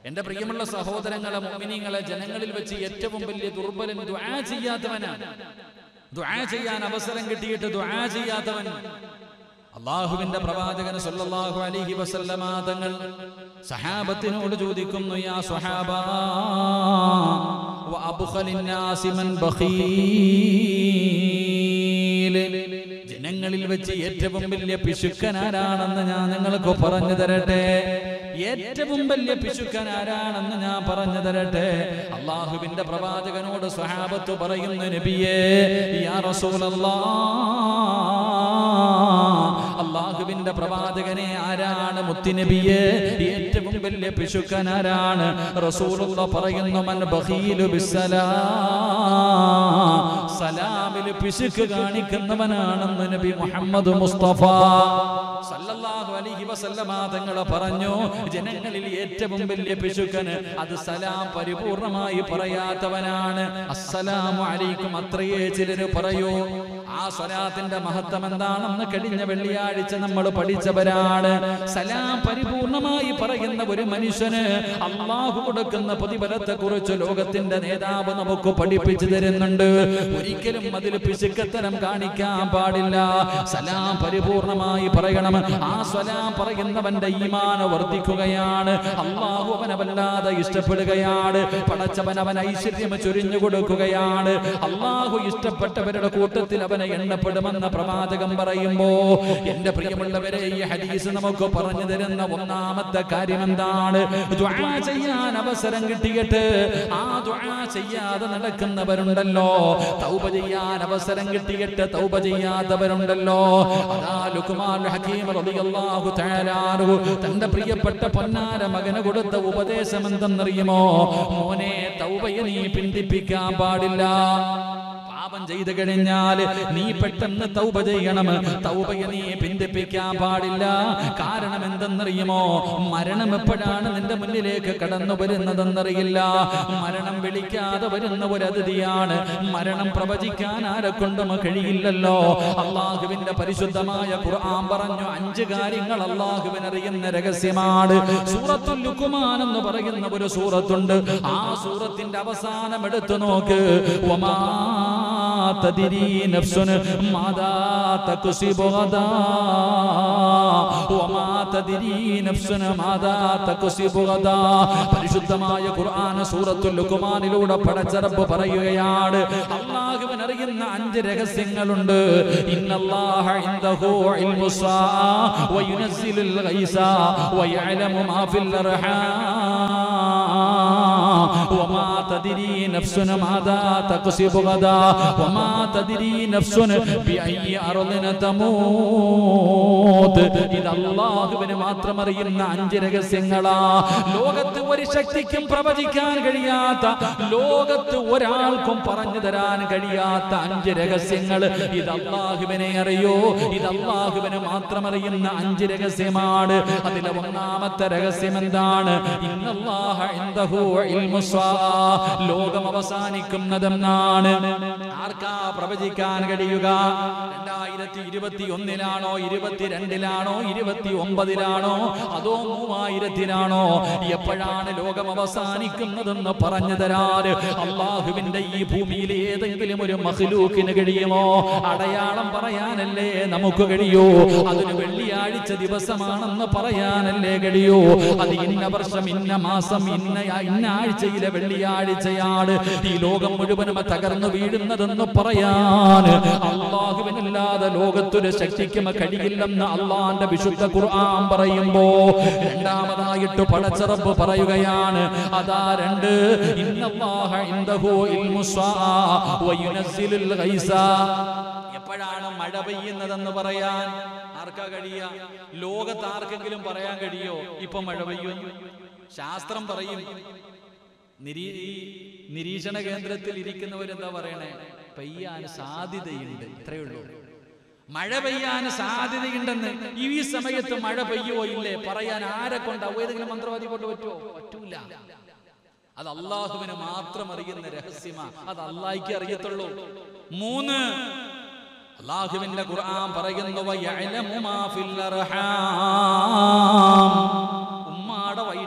എന്റെ പ്രിയമുള്ള സഹോദരങ്ങളെ മോമിനിങ്ങളെ ജനങ്ങളിൽ വെച്ച് ഏറ്റവും വലിയ ദുർബലൻ ദുആ ചെയ്യാത്തവനാണ് ദുആ ചെയ്യാൻ അവസരം കിട്ടിയിട്ട് ദുആ ചെയ്യാത്തവൻ അള്ളാഹുവിന്റെ പ്രവാചകൻ സല്ലല്ലാഹു അലൈഹി വസല്ലമ തങ്ങൾ സഹാബത്തിനോട് ചോദിക്കുന്നു യാ സ്വഹാബ വ അബ്ഖലിൻ നാസി മൻ ബഖീൽ ജനങ്ങളിൽ വെച്ച് ഏറ്റവും വലിയ പിശുക്കൻ ആരാണെന്ന് ഞാൻ നിങ്ങൾക്ക് പറഞ്ഞു തരട്ടെ ഏറ്റവും വലിയ പിശുക്കൻ ആരാണെന്ന് ഞാൻ പറഞ്ഞു തരട്ടെ അള്ളാഹുവിന്റെ പ്രവാചകനോട് സ്വഹാബത്ത് പറയുന്നു നബിയേ യാ റസൂലല്ലാഹ് അള്ളാഹുവിന്റെ പ്രവാചകനെ ആരാണ് മുത്തുനബിയെ ഏറ്റവും വലിയ പിശുക്കൻ ആരാണ് റസൂലുള്ള പറയുന്നു മൻ ബഖീലു ബിസ്സലാ സലാമിൽ പിശുക്ക് കാണിക്കുന്നവനാണെന്ന് നബി മുഹമ്മദ് മുസ്തഫ സല്ലല്ലാഹു അലൈഹി വസല്ലമ തങ്ങൾ പറഞ്ഞു ജനങ്ങളിൽ ഏറ്റവും വലിയ പിശുക്കന് അത് സലാം പരിപൂർണമായി പറയാത്തവനാണ് അസ്സലാമു അലൈക്കും അത്രയേ ചിലര് പറയൂ ആ സ്വലാത്തിന്റെ മഹത്വം എന്താണെന്ന് കഴിഞ്ഞ വെള്ളിയാഴ്ച നമ്മൾ പഠിച്ചവരാണ് സലാം പരിപൂർണമായി പറയുന്ന ഒരു മനുഷ്യന് അള്ളാഹു കൊടുക്കുന്ന പ്രതിഫലത്തെ കുറിച്ച് ലോകത്തിന്റെ നേതാവ് നമുക്ക് പഠിപ്പിച്ചു തരുന്നുണ്ട് ഒരിക്കലും അതിൽ പിശുക്കത്തരം കാണിക്കാൻ പാടില്ല സലാം പരിപൂർണമായി പറയണം ആ സ്വലാം പറയുന്നവന്റെ ഈമാന വർദ്ധിക്കുകയാണ് അള്ളാഹു അവനെ വല്ലാതെ ഇഷ്ടപ്പെടുകയാണ് പടച്ചവൻ അവൻ ഐശ്വര്യം ചൊരിഞ്ഞു കൊടുക്കുകയാണ് അള്ളാഹു ഇഷ്ടപ്പെട്ടവരുടെ കൂട്ടത്തിൽ അവനെ എണ്ണപ്പെടുമെന്ന പ്രവാചകം പറയുമ്പോ എന്റെ പ്രിയമുള്ളവരെ ഈ ഹദീസ് നമുക്ക് പറഞ്ഞു തരുന്ന ഒന്നാമത്തെ കാര്യം എന്താണ് ദുആ ചെയ്യാൻ അവസരം കിട്ടിയിട്ട് ആ ദുആ ചെയ്യാതെ നടക്കുന്നവരുണ്ടല്ലോ തൗബ ചെയ്യാൻ അവസരം കിട്ടിയിട്ട് തൗബ ചെയ്യാത്തവരുണ്ടല്ലോ അതാ ലുക്മാൻ ഹക്കീം റളിയല്ലാഹു തആല അൻഹു തന്റെ പ്രിയപ്പെട്ട പൊന്നാര മകന് കൊടുത്ത ഉപദേശം എന്തെന്നറിയുമോ മോനെ തൗബയെ നീ പിന്തിപ്പിക്കാൻ പാടില്ല പാപം ചെയ്തു കഴിഞ്ഞാൽ നീ പെട്ടെന്ന് തൗബ ചെയ്യണം തൗബയെ നീ പിന്തിപ്പിക്കാൻ പാടില്ല കാരണം എന്തെന്നറിയുമോ മരണം എപ്പോഴാണ് നിന്റെ മുന്നിലേക്ക് കടന്നു വരുന്നതെന്നറിയില്ല മരണം വിളിക്കാതെ വരുന്ന ഒരു അതിഥിയാണ് മരണം പ്രവചിക്കാൻ ആരെ കൊണ്ടും കഴിയില്ലല്ലോ അള്ളാഹുവിന്റെ പരിശുദ്ധമായ ഖുർആൻ പറഞ്ഞു അഞ്ച് കാര്യങ്ങൾ അള്ളാഹുവിന് അറിയുന്ന രഹസ്യമാണ് സൂറത്തുൽ ലുക്കുമാൻ എന്ന് പറയുന്ന ഒരു സൂറത്തുണ്ട് ആ സൂറത്തിന്റെ അവസാനം എടുത്തു നോക്ക് വമാ തദിരി നഫ്സുൻ മാദാ തക്സിബു ഗദാ വമാ തദിരി നഫ്സുൻ മാദാ തക്സിബു ഗദാ പരിശുദ്ധമായ ഖുർആൻ സൂറത്തുൽ ലുക്മാനിലൂടെ പടച്ച റബ്ബ് പറയുകയാണ് അല്ലാഹുവിൻ അറിയുന്ന അഞ്ച് രഹസ്യങ്ങളുണ്ട് ഇന്നല്ലാഹ ഇൻദഹു ഇൽമുസ്സാ വയുനസ്സിലുൽ ഗൈസ വയഅലമു മാ ഫിൽ അർഹാം وما تدري نفس ماذا تكسب غدا وما تدري نفس بأي أرض تموت ഇത് അള്ളാഹുവിന് മാത്രം അറിയുന്ന അഞ്ച് രഹസ്യങ്ങളാ ലോകത്ത് ഒരു ശക്തിക്കും പ്രവചിക്കാൻ കഴിയാത്ത ലോകത്ത് ഒരാൾക്കും പറഞ്ഞു തരാൻ കഴിയാത്ത അഞ്ച് രഹസ്യങ്ങൾ ഇത് അള്ളാഹുവിനെ അറിയോ ഇത് അള്ളാഹുവിന് മാത്രം അറിയുന്ന അഞ്ച് രഹസ്യമാണ് അതിലെ ഒന്നാമത്തെ രഹസ്യം എന്താണ് ഇന്നല്ലാഹ ഇൻദഹു ഇൽമുസ്സാ. ലോകം അവസാനിക്കുന്നതെന്നാണ് ആർക്കാ പ്രവചിക്കാൻ കഴിയുക രണ്ടായിരത്തി ഇരുപത്തി ഒന്നിലാണോ ഇരുപത്തിരണ്ടിലാണോ ഇരുപത്തി ഒമ്പതിലാണോ അതോ മൂവായിരത്തിലാണോ എപ്പോഴാണ് ലോകം അവസാനിക്കുന്നതെന്ന് പറഞ്ഞു തരാറ് അള്ളാഹുവിന്റെ ഈ ഭൂമിയിൽ ഏതെങ്കിലും ഒരു മഹ്ലൂക്കിന് കഴിയുമോ അടയാളം പറയാനല്ലേ നമുക്ക് കഴിയൂ അതിന് വെള്ളിയാഴ്ച ദിവസമാണെന്ന് പറയാനല്ലേ കഴിയൂ അത് ഇന്ന വർഷം ഇന്ന മാസം ഇന്ന ഇന്ന ആഴ്ചയിലെ വെള്ളിയാഴ്ചയാണ് ഈ ലോകം മുഴുവനും തകർന്നു വീഴുന്നതെന്ന് പറയാൻ അള്ളാഹുവിനല്ലാതെ ലോകത്തൊരു ശക്തിക്കും കഴിയില്ലെന്ന് അള്ളാന്റെ വിശുദ്ധ ഖുർആൻ പറയുമ്പോ രണ്ടാമതായിട്ട് പടച്ചറപ്പ് പറയുകയാണ് അതാ രണ്ട് ഇന്നല്ലാഹ ഇൻദഹു ഇൽമുസ്സാ വയുനസ്സിലുൽ ഗൈസ എപ്പോഴാണ് മഴ പെയ്യുന്നതെന്ന് പറയാൻ ആർക്കാ കഴിയ ലോകത്ത് ആർക്കെങ്കിലും പറയാൻ കഴിയോ ഇപ്പൊ മഴ പെയ്യും ശാസ്ത്രം പറയും നിരീ ഈ നിരീക്ഷണ കേന്ദ്രത്തിൽ ഇരിക്കുന്നവരെന്താ പറയണേ പെയ്യാൻ സാധ്യതയുണ്ട് ഇത്രയേ ഉള്ളൂ മഴ പെയ്യാൻ സാധ്യതയുണ്ടെന്ന് ഈ സമയത്ത് മഴ പെയ്യുവോ ഇല്ലേ പറയാൻ ആരെ കൊണ്ടാവും ഏതെങ്കിലും മന്ത്രവാദി കൊണ്ട് പറ്റുമോ പറ്റൂല അത് അള്ളാഹുവിന് മാത്രം അറിയുന്ന രഹസ്യമാ അത് അള്ളാഹിക്ക് അറിയത്തുള്ളൂ മൂന്ന് അള്ളാഹുവിന്റെ ഖുർആൻ പറയുന്നു വയഅലമു മാ ഫിൽ അർഹാം ഉമ്മാടെ വയറ്റിൽ കിടക്കുന്ന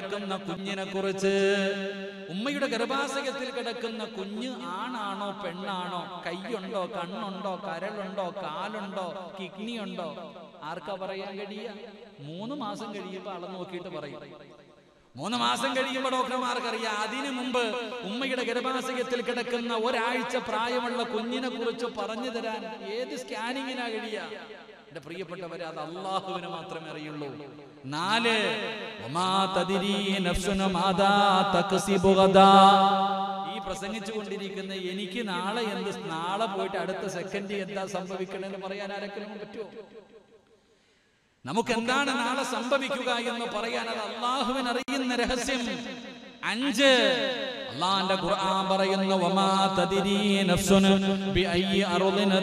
കിടക്കുന്ന കുഞ്ഞിനെ കുറിച്ച് ഉമ്മയുടെ ഗർഭാശയത്തിൽ കിടക്കുന്ന കുഞ്ഞ് ആണാണോ പെണ്ണാണോ കൈയുണ്ടോ കണ്ണുണ്ടോ കരളുണ്ടോ കാലുണ്ടോ കിഡ്നി ഉണ്ടോ ആർക്കാ പറയാൻ കഴിയ മൂന്ന് മാസം കഴിയുമ്പോൾ അളന്ന് നോക്കിയിട്ട് പറയും മൂന്ന് മാസം കഴിയുമ്പോൾ ഡോക്ടർമാർക്ക് അറിയാം അതിനു മുമ്പ് ഉമ്മയുടെ ഗർഭാശയത്തിൽ കിടക്കുന്ന ഒരാഴ്ച പ്രായമുള്ള കുഞ്ഞിനെ കുറിച്ച് പറഞ്ഞു തരാൻ ഏത് സ്കാനിങ്ങിനാ കഴിയ എന്റെ പ്രിയപ്പെട്ടവരെ അത് അള്ളാഹുവിന് മാത്രമേ അറിയുള്ളൂ നാല് വമാ തദ്രീ നഫ്സുന മാദാ തക്സിബു ഗദാ. ഈ പ്രസംഗിച്ചു കൊണ്ടിരിക്കുന്ന എനിക്ക് നാളെ എന്ത് നാളെ പോയിട്ട് അടുത്ത സെക്കൻഡ് എന്താ സംഭവിക്കണമെന്ന് പറയാൻ ആരെങ്കിലും പറ്റുമോ നമുക്ക് എന്താണ് നാളെ സംഭവിക്കുക എന്ന് പറയാൻ അത് അള്ളാഹുവിന് അറിയുന്ന രഹസ്യം അഞ്ച് അള്ളാന്റെ ഖുർആൻ പറയുന്നു വമാ തദ്രീ നഫ്സുൻ ബിഅയ്യി അർദിന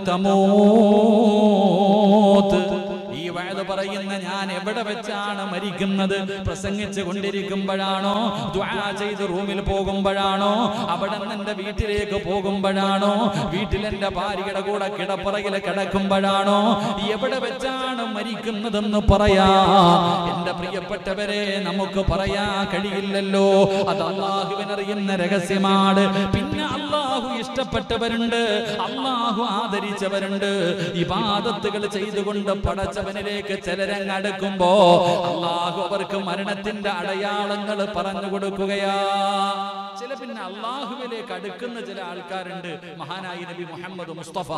തമൂത്ത് ഈ വയത് പറയുന്ന ഞാൻ എവിടെ വെച്ചാണ് മരിക്കുന്നത് പ്രസംഗിച്ചു കൊണ്ടിരിക്കുമ്പോഴാണോ ദുആ ചെയ്ത് റൂമിൽ പോകുമ്പോഴാണോ അവിടെ നിന്ന് എന്റെ വീട്ടിലേക്ക് പോകുമ്പോഴാണോ വീട്ടിൽ എന്റെ ഭാര്യയുടെ കൂടെ കിടപ്പറയിൽ കിടക്കുമ്പോഴാണോ എവിടെ വെച്ചാണ് മരിക്കുന്നതെന്ന് പറയാ എന്റെ പ്രിയപ്പെട്ടവരെ നമുക്ക് പറയാ കഴിയില്ലല്ലോ അത് അള്ളാഹുവിനറിയുന്ന രഹസ്യമാണ് പിന്നെ അള്ളാഹു ഇഷ്ടപ്പെട്ടവരുണ്ട് അള്ളാഹു ആദരിച്ചവരുണ്ട് ഇബാദത്തുകൾ ചെയ്തുകൊണ്ട് പടച്ചവനിലേക്ക് ചിലരങ്ങ് അടുക്കുമ്പോ അള്ളാഹു അവർക്ക് മരണത്തിന്റെ അടയാളങ്ങൾ പറഞ്ഞു കൊടുക്കുകയാ ചില പിന്നെ അള്ളാഹുവിലേക്ക് അടുക്കുന്ന ചില ആൾക്കാരുണ്ട് മഹാനായി നബി മുഹമ്മദ് മുസ്തഫ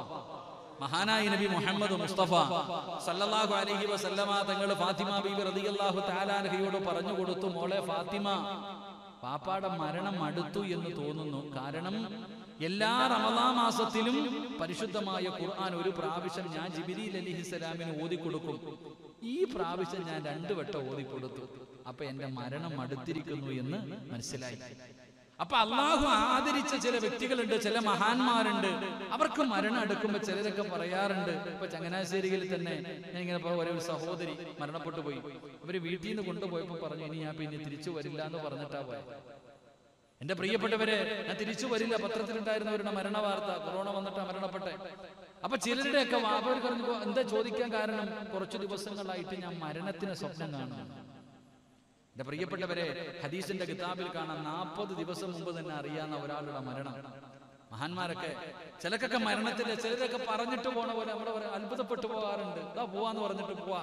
മഹാനായ നബി മുഹമ്മദ് മുസ്തഫ സല്ലല്ലാഹു അലൈഹി വസല്ലമ തങ്ങൾ ഫാത്തിമ ബീബി റളിയല്ലാഹു തആലാനഹയോട് പറഞ്ഞു കൊടുത്തു മോളെ ഫാത്തിമ പാപ്പാടെ മരണം അടുത്തു എന്ന് തോന്നുന്നു കാരണം എല്ലാ റമദാ മാസത്തിലും പരിശുദ്ധമായ ഖുർആൻ ഒരു പ്രാവശ്യം ഞാൻ ജിബിരിൽ അലിഹിസലാമിന് ഓതിക്കൊടുക്കും ഈ പ്രാവശ്യം ഞാൻ രണ്ടു വട്ടം ഓതിക്കൊടുത്തു അപ്പൊ എന്റെ മരണം അടുത്തിരിക്കുന്നു എന്ന് മനസ്സിലായി അപ്പൊ അള്ളാഹു ആദരിച്ച ചില വ്യക്തികളുണ്ട് ചില മഹാന്മാരുണ്ട് അവർക്ക് മരണം എടുക്കുമ്പോ ചിലരൊക്കെ പറയാറുണ്ട് ഇപ്പൊ ചങ്ങനാശ്ശേരിയിൽ തന്നെ ഞാൻ ഇങ്ങനെ ഇപ്പൊ ഒരു സഹോദരി മരണപ്പെട്ടു പോയി അവര് വീട്ടിൽ നിന്ന് കൊണ്ടുപോയപ്പോ പറഞ്ഞു ഇനി ഞാൻ പിന്നെ തിരിച്ചു വരില്ല എന്ന് പറഞ്ഞിട്ടാ പോയത് എന്റെ പ്രിയപ്പെട്ടവരെ ഞാൻ തിരിച്ചു വരില്ല പത്രത്തിലുണ്ടായിരുന്നവരുടെ മരണ വാർത്ത കൊറോണ വന്നിട്ടാ മരണപ്പെട്ടെ അപ്പൊ ചിലരുടെയൊക്കെ അവർ പറഞ്ഞു എന്താ ചോദിക്കാൻ കാരണം കുറച്ചു ദിവസങ്ങളായിട്ട് ഞാൻ മരണത്തിന് സ്വപ്നം കാണുന്നു എന്റെ പ്രിയപ്പെട്ടവരെ ഹദീസിന്റെ കിതാബിൽ കാണാൻ നാൽപ്പത് ദിവസം മുമ്പ് തന്നെ അറിയാവുന്ന ഒരാളുടെ മരണം മഹാന്മാരൊക്കെ ചിലക്കൊക്കെ മരണത്തിന്റെ ചിലരൊക്കെ പറഞ്ഞിട്ട് പോണ പോലെ നമ്മുടെ പറയും അത്ഭുതപ്പെട്ടു പോകാറുണ്ട് ഇതാ പോവാന്ന് പറഞ്ഞിട്ട് പോവാ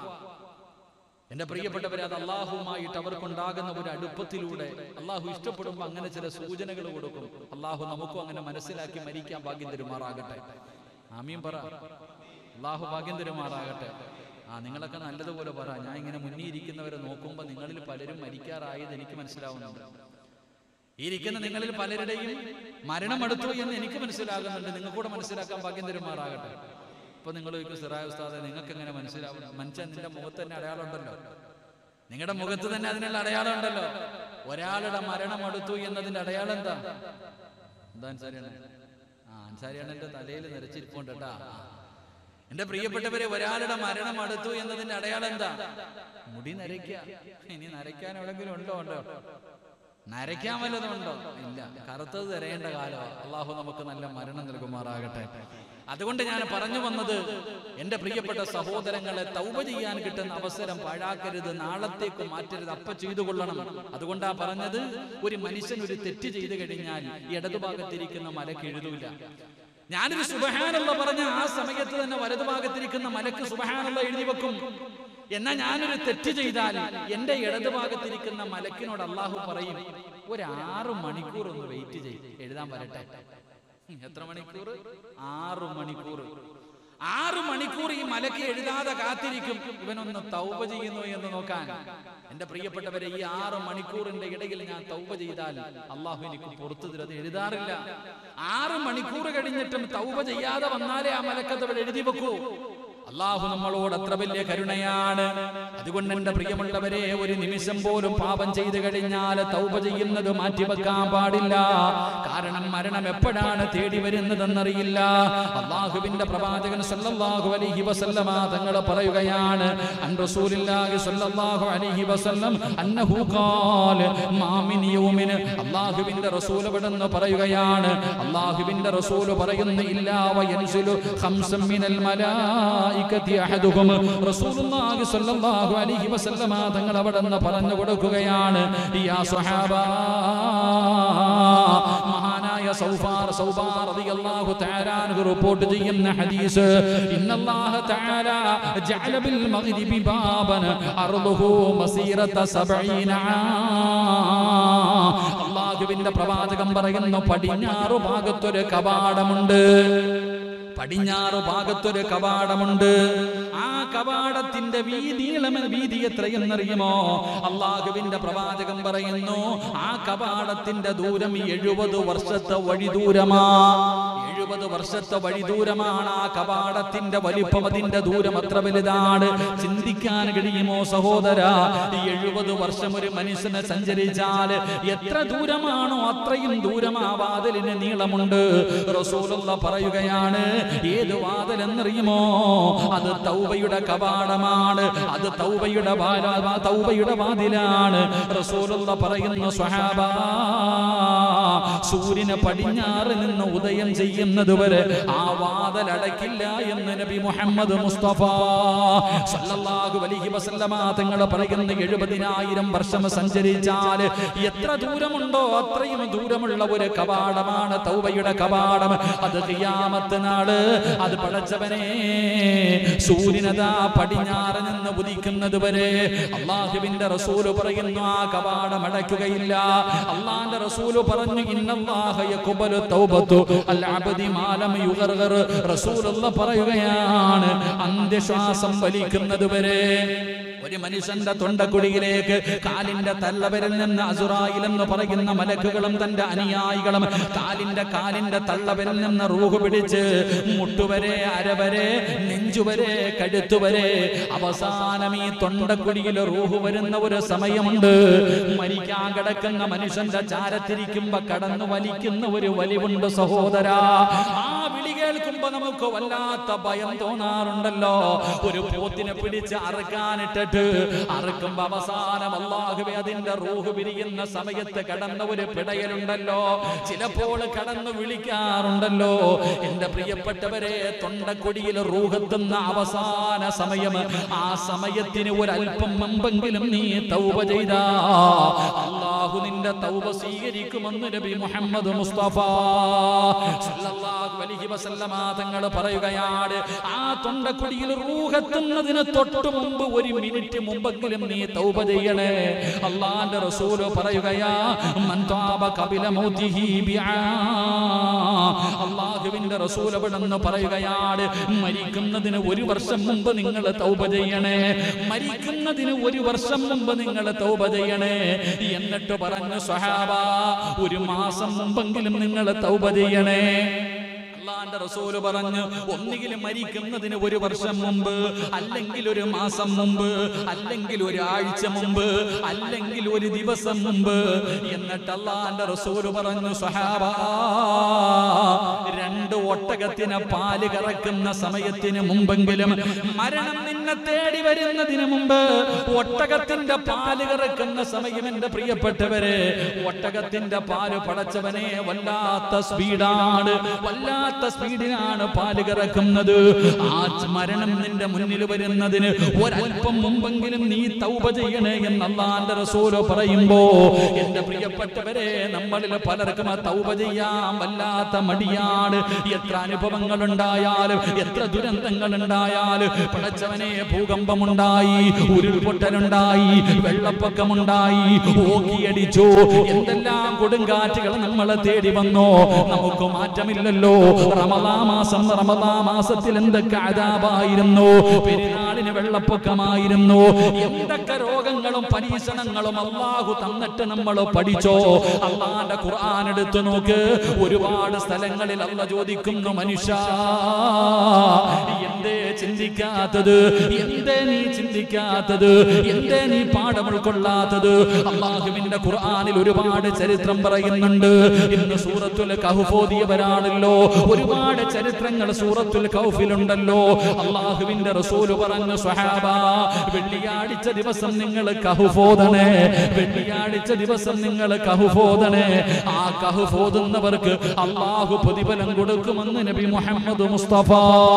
എന്റെ പ്രിയപ്പെട്ടവരെ അത് അള്ളാഹുമായിട്ട് അവർക്കുണ്ടാകുന്ന ഒരു അടുപ്പത്തിലൂടെ അള്ളാഹു ഇഷ്ടപ്പെടുമ്പോൾ അങ്ങനെ ചില സൂചനകൾ കൊടുക്കും അള്ളാഹു നമുക്കും അങ്ങനെ മനസ്സിലാക്കി മരിക്കാൻ ഭാഗ്യം തരുമാറാകട്ടെ ആമീൻ പറ അള്ളാഹു ഭാഗ്യം തരുമാറാകട്ടെ ആ നിങ്ങളൊക്കെ നല്ലതുപോലെ പറ ഞാൻ ഇങ്ങനെ മുന്നിൽ ഇരിക്കുന്നവരെ നോക്കുമ്പോൾ നിങ്ങളിൽ പലരും മരിക്കാറായത് എനിക്ക് മനസ്സിലാവുന്നുണ്ട് ഈ ഇരിക്കുന്ന നിങ്ങളിൽ പലരുടെയും മരണം അടുത്തു എന്ന് എനിക്ക് മനസ്സിലാകുന്നുണ്ട് നിങ്ങൾക്ക് കൂടെ മനസ്സിലാക്കാൻ ഭാഗ്യം തരുമാറാകട്ടെ ഇപ്പൊ നിങ്ങൾ ചോദിക്കും സിറായ ഉസ്താദെ നിങ്ങൾക്ക് എങ്ങനെ മനസ്സിലാവും മനുഷ്യൻ നിന്റെ മുഖത്ത് തന്നെ അടയാളം ഉണ്ടല്ലോ നിങ്ങളുടെ മുഖത്ത് തന്നെ അതിനുള്ള അടയാളം ഉണ്ടല്ലോ ഒരാളുടെ മരണം അടുത്തു എന്നതിന്റെ അടയാളം എന്താ എന്താ അൻസാരിയാണ് ആ അൻസാരിയാണ് എന്റെ തലയിൽ നിരച്ചിരിപ്പുണ്ട് കേട്ടാ ആ. എന്റെ പ്രിയപ്പെട്ടവരെ ഒരാളുടെ മരണം അടുത്തു എന്നതിന്റെ അടയാളം എന്താ മുടി നരയ്ക്ക ഇനി നരയ്ക്കാൻ എവിടെങ്കിലും ഉണ്ടോ ഉണ്ടോ നരയ്ക്കാൻ വല്ലതും ഉണ്ടോ ഇല്ല കറുത്തത് തരേണ്ട കാലമാണ് അള്ളാഹു നമുക്ക് നല്ല മരണം നൽകുമാറാകട്ടെ അതുകൊണ്ട് ഞാൻ പറഞ്ഞു വന്നത് എന്റെ പ്രിയപ്പെട്ട സഹോദരങ്ങളെ തൗബ ചെയ്യാൻ കിട്ടുന്ന അവസരം പാഴാക്കരുത് നാളത്തേക്ക് മാറ്റരുത് അപ്പ ചെയ്തു കൊള്ളണം അതുകൊണ്ടാ പറഞ്ഞത് ഒരു മനുഷ്യൻ ഒരു തെറ്റ് ചെയ്തു കഴിഞ്ഞാൽ ഇടതുഭാഗത്തിരിക്കുന്ന മലക്ക് എഴുതൂല ഞാനൊരു സുബഹാനുള്ള പറഞ്ഞ ആ സമയത്ത് തന്നെ വലതുഭാഗത്തിരിക്കുന്ന മലക്ക് സുബഹാനുള്ള എഴുതി വെക്കും എന്നാ ഞാനൊരു തെറ്റ് ചെയ്താൽ എന്റെ ഇടതുഭാഗത്തിരിക്കുന്ന മലക്കിനോട് അള്ളാഹു പറയും ഒരു ആറു മണിക്കൂർ ഒന്ന് വെയിറ്റ് ചെയ്യും എഴുതാൻ വരട്ടെ ഉം, എത്ര മണിക്കൂർ ആറു മണിക്കൂർ ആറു മണിക്കൂർ ഈ മലക്ക് എഴുതാതെ കാത്തിരിക്കും ഇവനൊന്ന് തൗബ ചെയ്യുന്നു എന്ന് നോക്കാൻ എന്റെ പ്രിയപ്പെട്ടവരെ ഈ ആറ് മണിക്കൂറിന്റെ ഇടയിൽ ഞാൻ തൗബ ചെയ്താൽ അള്ളാഹു എനിക്ക് പുറത്തു തരുന്നത് എഴുതാറില്ല ആറ് മണിക്കൂർ കഴിഞ്ഞിട്ടും തൗബ ചെയ്യാതെ വന്നാലേ ആ മലക്കത്ത് അവിടെ എഴുതി വെക്കൂ അള്ളാഹു നമ്മളോട് അത്ര വലിയ കരുണയാണ് അതുകൊണ്ട് എന്റെ പ്രിയമുള്ളവരെ ഒരു നിമിഷം പോലും പാപം ചെയ്തു കഴിഞ്ഞാൽ തൗബ ചെയ്യുന്നത് മാറ്റിവെക്കാൻ പാടില്ല കാരണം മരണം എപ്പോഴാണ് തേടി വരുന്നതെന്നറിയില്ല അള്ളാഹുവിന്റെ പ്രവാചകൻ സല്ലല്ലാഹു അലൈഹി വസല്ലമ തങ്ങൾ പറയുകയാണ് അൻ റസൂലില്ലാഹി സല്ലല്ലാഹു അലൈഹി വസല്ലം അന്നഹു ഖാല മാ മിൻ യൗമിൻ അള്ളാഹുവിന്റെ റസൂൽ ഇവിടെന്ന് പറയുകയാണ് അള്ളാഹുവിന്റെ റസൂൽ പറയുന്നു ഇല്ലാ വയൻസുലു ഖംസം മിനൽ മലായികതി അഹദുഹും റസൂലുള്ളാഹി സ്വല്ലല്ലാഹു അലൈഹി വസല്ലമ തങ്ങൾ അവിടെന്ന് പറഞ്ഞു കൊടുക്കുകയാണ് യാ സ്വഹാബ മഹാനായ സൗഫാർ സൗഫാർ റളിയല്ലാഹു തആല അൻഹു റിപ്പോർട്ട് ചെയ്യുന്ന ഹദീസ് ഇന്നല്ലാഹ തആല ജഅല ബിൽ മഗ്രിബി ബാബൻ അർളുഹു മസീറത 70 അള്ളാഹുവിന്റെ പ്രവാചകം പറയുന്നു പടിഞ്ഞാറു ഭാഗത്തൊരു കവാടമുണ്ട് പടിഞ്ഞാറ് ഭാഗത്തൊരു കവാടമുണ്ട് ആ കവാടത്തിന്റെ വീതിയിളം വീതി എത്രയെന്നറിയുമോ അള്ളാഹുവിന്റെ പ്രവാചകം പറയുന്നു ആ കവാടത്തിന്റെ ദൂരം എഴുപത് വർഷത്തെ വഴി ദൂരമാ എഴുപത് വർഷത്തെ വഴി ദൂരമാണ് ആ കവാടത്തിന്റെ വലിപ്പം അതിന്റെ ദൂരം അത്ര വലുതാണ് ചിന്തിക്കാൻ കഴിയുമോ സഹോദര ഈ എഴുപത് വർഷം ഒരു മനുഷ്യനെ സഞ്ചരിച്ചാൽ എത്ര ദൂരമാണോ അത്രയും ദൂരം ആ വാതിലിന് നീളമുണ്ട് റസൂലുള്ള പറയുകയാണ് ഏത് വാതിൽ എന്നറിയുമോ അത് തൗബയുടെ കവാടമാണ് അത് തൗബയുടെ വാല- തൗബയുടെ വാതിലാണ് റസൂലുള്ള പറയുന്ന സ്വഹാബ സൂര്യന് പടിഞ്ഞാറ് നിന്ന് ഉദയം ചെയ്യുന്നത് വരെ ആ വാതിൽ അടയ്ക്കില്ല എന്ന് നബി മുഹമ്മദ് മുസ്തഫ സല്ലല്ലാഹു അലൈഹി വസല്ലമ തങ്ങൾ പറയുന്ന എഴുപതിനായിരം വർഷം സഞ്ചരിച്ചാൽ എത്ര ദൂരമുണ്ടോ അത്രയും ദൂരമുള്ള ഒരു കവാടമാണ് തൗബയുടെ കവാടം അത് ഖിയാമത്ത് നാള് അത് പടച്ചവനെ സൂര്യനതാ പടിഞ്ഞാറ് നിന്ന് ഉദിക്കുന്നത് വരെ അള്ളാഹുവിന്റെ റസൂല് പറയുന്നു ആ കവാടം അടയ്ക്കുകയില്ല അള്ളാന്റെ റസൂല് പറഞ്ഞു ഇന്നല്ലാഹ യഖ്ബലു തൗബത്തു അൽ അബ്ദി മാലം യുഗർഗർ റസൂലുള്ള പറയുകയാണ് അന്ത്യശ്വാസം വലിക്കുന്നത് വരെ ഒരു മനുഷ്യന്റെ തൊണ്ടക്കുടിയിലേക്ക് കാലിന്റെ തള്ളവരിൽ നിന്ന് അസുറായിൽ എന്ന് പറയുന്ന മലക്കുകളും തന്റെ അനുയായികളും കാലിന്റെ കാലിന്റെ തള്ളവരിൽ നിന്ന് റൂഹ് പിടിച്ച് മുട്ടുവരെ അരവരെ നെഞ്ചുവരെ കഴുത്തുവരെ അവസാനം ഈ തൊണ്ടക്കുടിയിൽ റൂഹ് വരുന്ന ഒരു സമയമുണ്ട് മരിക്കാൻ കിടക്കുന്ന മനുഷ്യന്റെ ചാരത്തിരിക്കുമ്പോ കടന്നു വലിക്കുന്ന ഒരു വലിവുണ്ട് സഹോദര ആ വിളി കേൾക്കുമ്പോ നമുക്ക് വല്ലാത്ത ഭയം തോന്നാറുണ്ടല്ലോ ഒരു പോത്തിനെ പിടിച്ച് അറുക്കാനിട്ടിട്ട് അറുക്കുമ്പോ അവസാനം അള്ളാഹുവെ അതിന്റെ റൂഹ് പിരിയുന്ന സമയത്ത് കടന്ന ഒരു പിടയലുണ്ടല്ലോ ചിലപ്പോൾ കടന്നു വിളിക്കാറുണ്ടല്ലോ എന്റെ പ്രിയപ്പെട്ടവരെ തൊണ്ടക്കൊടിയിൽ റൂഹെത്തുന്ന അവസാന സമയം ആ സമയത്തിന് ഒരല്പം മുമ്പെങ്കിലും നീ തൗബ ചെയ്ത അള്ളാഹു നിന്റെ തൗബ സ്വീകരിക്കുമെന്ന് നബി മുഹമ്മദ് മുസ്തഫ സല്ലല്ലാഹു അലൈഹി വസല്ലമ തങ്ങൾ പറയുകയാണ് ആ തൊണ്ടക്കുടിയിൽ റൂഹെത്തുന്നതിന് തൊട്ട് മുമ്പ് ഒരു മിനിറ്റ് മുമ്പെങ്കിലും നീ തൗബ ചെയ്യണേ അള്ളാന്റെ റസൂല് പറയുകയാ മൻ താബ ഖബില മൗതിഹി ബിആ അള്ളാഹുവിന്റെ റസൂൽ അവിടെന്ന് പറയുകയാണ് മരിക്കുന്നതിന് ഒരു വർഷം മുമ്പ് നിങ്ങൾ തൗബ ചെയ്യണേ മരിക്കുന്നതിന് ഒരു വർഷം മുമ്പ് നിങ്ങൾ തൗബ ചെയ്യണേ എന്നിട്ട് പറഞ്ഞു സ്വഹാബ ഒരു മാസം മുമ്പെങ്കിലും നിങ്ങൾ തൗബ ചെയ്യണേ അള്ളാന്റെ റസൂല് പറഞ്ഞു ഒന്നുകിലും മരിക്കുന്നതിന് ഒരു വർഷം മുമ്പ് അല്ലെങ്കിൽ ഒരു മാസം മുമ്പ് അല്ലെങ്കിൽ ഒരാഴ്ച മുമ്പ് അല്ലെങ്കിൽ ഒരു ദിവസം മുമ്പ് എന്നിട്ട് അള്ളാന്റെ റസൂല് പറഞ്ഞു സഹാബ രണ്ട് ഒട്ടകത്തിന് പാല് കറക്കുന്ന സമയത്തിന് മുമ്പെങ്കിലും മരണം നിന്നെ തേടി വരുന്നതിന് മുമ്പ് ഒട്ടകത്തിന്റെ പാല് കറക്കുന്ന സമയം എന്റെ പ്രിയപ്പെട്ടവരെ ഒട്ടകത്തിന്റെ പാല് പടച്ചവനെ വല്ലാത്ത സ്പീഡാണ് വല്ലാത്ത സ്പീഡിലാണ് പാല് കറക്കുന്നത് ആ മരണം നിന്റെ മുന്നിൽ വരുന്നതിന് ഒരല്പം മുമ്പെങ്കിലും നീ തൗബ ചെയ്യണേ എന്ന് അള്ളാന്റെ റസൂല് പറയുമ്പോ എന്റെ പ്രിയപ്പെട്ടവരെ നമ്മളിൽ പലർക്കും ആ തൗബ ചെയ്യാൻ വല്ലാത്ത മടിയാണ് എത്ര അനുഭവങ്ങൾ ഉണ്ടായാലും എത്ര ദുരന്തങ്ങൾ ഉണ്ടായാലും പടച്ചവനെ ഭൂകമ്പമുണ്ടായി ഉരുൾപൊട്ടലുണ്ടായി വെള്ളപ്പൊക്കമുണ്ടായി ഓക്കിയടിച്ചു എന്തെല്ലാം കൊടുങ്കാറ്റുകൾ നമ്മളെ തേടി വന്നോ നമുക്ക് മാറ്റമില്ലല്ലോ റമദാ മാസം റമദാ മാസത്തിൽ എന്തൊക്കെ അതാപായിരുന്നു പെരുന്നാളിന് വെള്ളപ്പൊക്കമായിരുന്നു എന്തൊക്കെ രോഗങ്ങളും പരീക്ഷണങ്ങളും അള്ളാഹു തന്നിട്ട് നമ്മൾ പഠിച്ചോ അള്ളാന്റെ ഖുർആൻ എടുത്തു നോക്ക് ഒരുപാട് സ്ഥലങ്ങളിൽ അല്ല ചോദിക്കുന്നു മനുഷ്യ എന്തേ ചിന്തിക്കാത്തത് എന്തേ നീ ചിന്തിക്കാത്തത് എന്തേ നീ പാഠം ഉൾക്കൊള്ളാത്തത് അള്ളാഹുവിന്റെ ഖുർആനിൽ ഒരുപാട് ചരിത്രം പറയുന്നുണ്ട് ഇന്ന് സൂറത്തുൽ കഹുഫോദിയവരാണല്ലോ ഒരുപാട് ചരിത്രങ്ങൾ സൂറത്തുൽ കൗഫിലുണ്ടല്ലോ അള്ളാഹുവിന്റെ റസൂല് പറഞ്ഞു പറഞ്ഞു സ്വഹാബ വെള്ളിയാഴ്ച ദിവസം നിങ്ങൾ കഹുഫോദണേ വെള്ളിയാഴ്ച ദിവസം നിങ്ങൾ കഹുഫോദണേ ആ കഹുഫോതുന്നവർക്ക് അള്ളാഹു പ്രതിഫലം കൊടുക്കുമെന്ന് നബി മുഹമ്മദ് മുസ്തഫ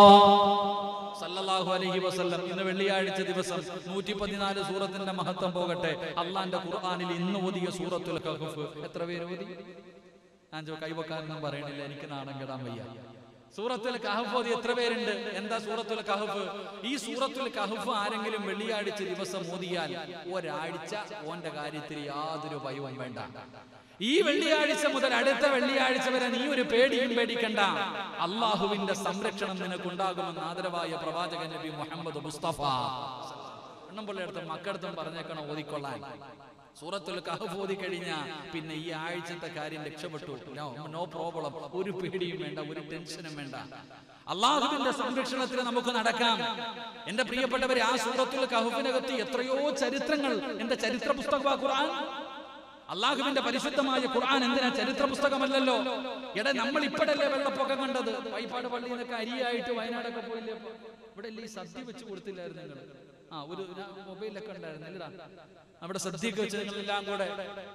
സല്ലല്ലാഹു അലൈഹി വസല്ലം ഇന്ന് വെള്ളിയാഴ്ച ദിവസം നൂറ്റി പതിനാല് സൂറത്തിന്റെ മഹത്വം പോകട്ടെ അള്ളാന്റെ ഖുർആനിൽ ഇന്ന് ഓതിയ സൂറത്തുൽ കഹഫ് എത്ര പേര് ഓതി ഞാൻ ചോ കൈവക്കാരനും പറയണില്ല എനിക്ക് നാണം കെടാൻ വയ്യ സൂറത്തുൽ കഹഫ് ഓതി എത്ര പേരുണ്ട് എന്താ സൂറത്തുൽ കഹഫ് ഈ സൂറത്തുൽ കഹഫ് ആരെങ്കിലും വെള്ളിയാഴ്ച ദിവസം ഓതിയാൽ ഒരാഴ്ച ഓന്റെ കാര്യത്തിൽ യാതൊരു ഭയവും വേണ്ട ഈ വെള്ളിയാഴ്ച മുതൽ അടുത്ത വെള്ളിയാഴ്ച വരെ നീ ഒരു പേടിയും പേടിക്കണ്ട അള്ളാഹുവിന്റെ സംരക്ഷണം നിനക്കുണ്ടാകുമെന്ന് ആദരവായ പ്രവാചകൻ നബി മുഹമ്മദ് മുസ്തഫ എണ്ണംപള്ളിയടുത്തും മക്കടുത്തും പറഞ്ഞേക്കണം ഓതിക്കൊള്ളാൻ സൂറത്തുൽ കഹഫ് ഓതി കഴിഞ്ഞ പിന്നെ ഈ ആഴ്ചത്തെ കാര്യം രക്ഷപ്പെട്ടു നോ നോ പ്രോബ്ലം ഒരു പേടിയും വേണ്ട ഒരു ടെൻഷനും വേണ്ട അള്ളാഹുവിന്റെ സംരക്ഷണത്തിൽ നമുക്ക് നടക്കാം എന്റെ പ്രിയപ്പെട്ടവരെ ആ സൂറത്തുൽ കഹഫിനകത്ത് എത്രയോ ചരിത്രങ്ങൾ എന്റെ ചരിത്ര പുസ്തകമാ ഖുർആൻ അള്ളാഹുവിന്റെ പരിശുദ്ധമായ ഖുർആൻ എന്തിനാ ചരിത്ര പുസ്തകമല്ലല്ലോ എടാ നമ്മൾ ഇപ്പോഴല്ലേ വെള്ളപ്പൊക്കം കണ്ടത് വൈപ്പാട് പള്ളിയിൽ നിന്നൊക്കെ അരിയായിട്ട് വയനാടൊക്കെ പോയില്ലേ ഇപ്പൊ? ഇവിടെ അല്ലേ ഈ സദ്യ വെച്ച് കൊടുത്തില്ലായിരുന്നു നിങ്ങൾ ആ ഒരു ഞാൻ മൊബൈലൊക്കെ ഉണ്ടായിരുന്നു ഇല്ലടാ അവിടെ സദ്യയൊക്കെ വെച്ച് നിങ്ങളെല്ലാം കൂടെ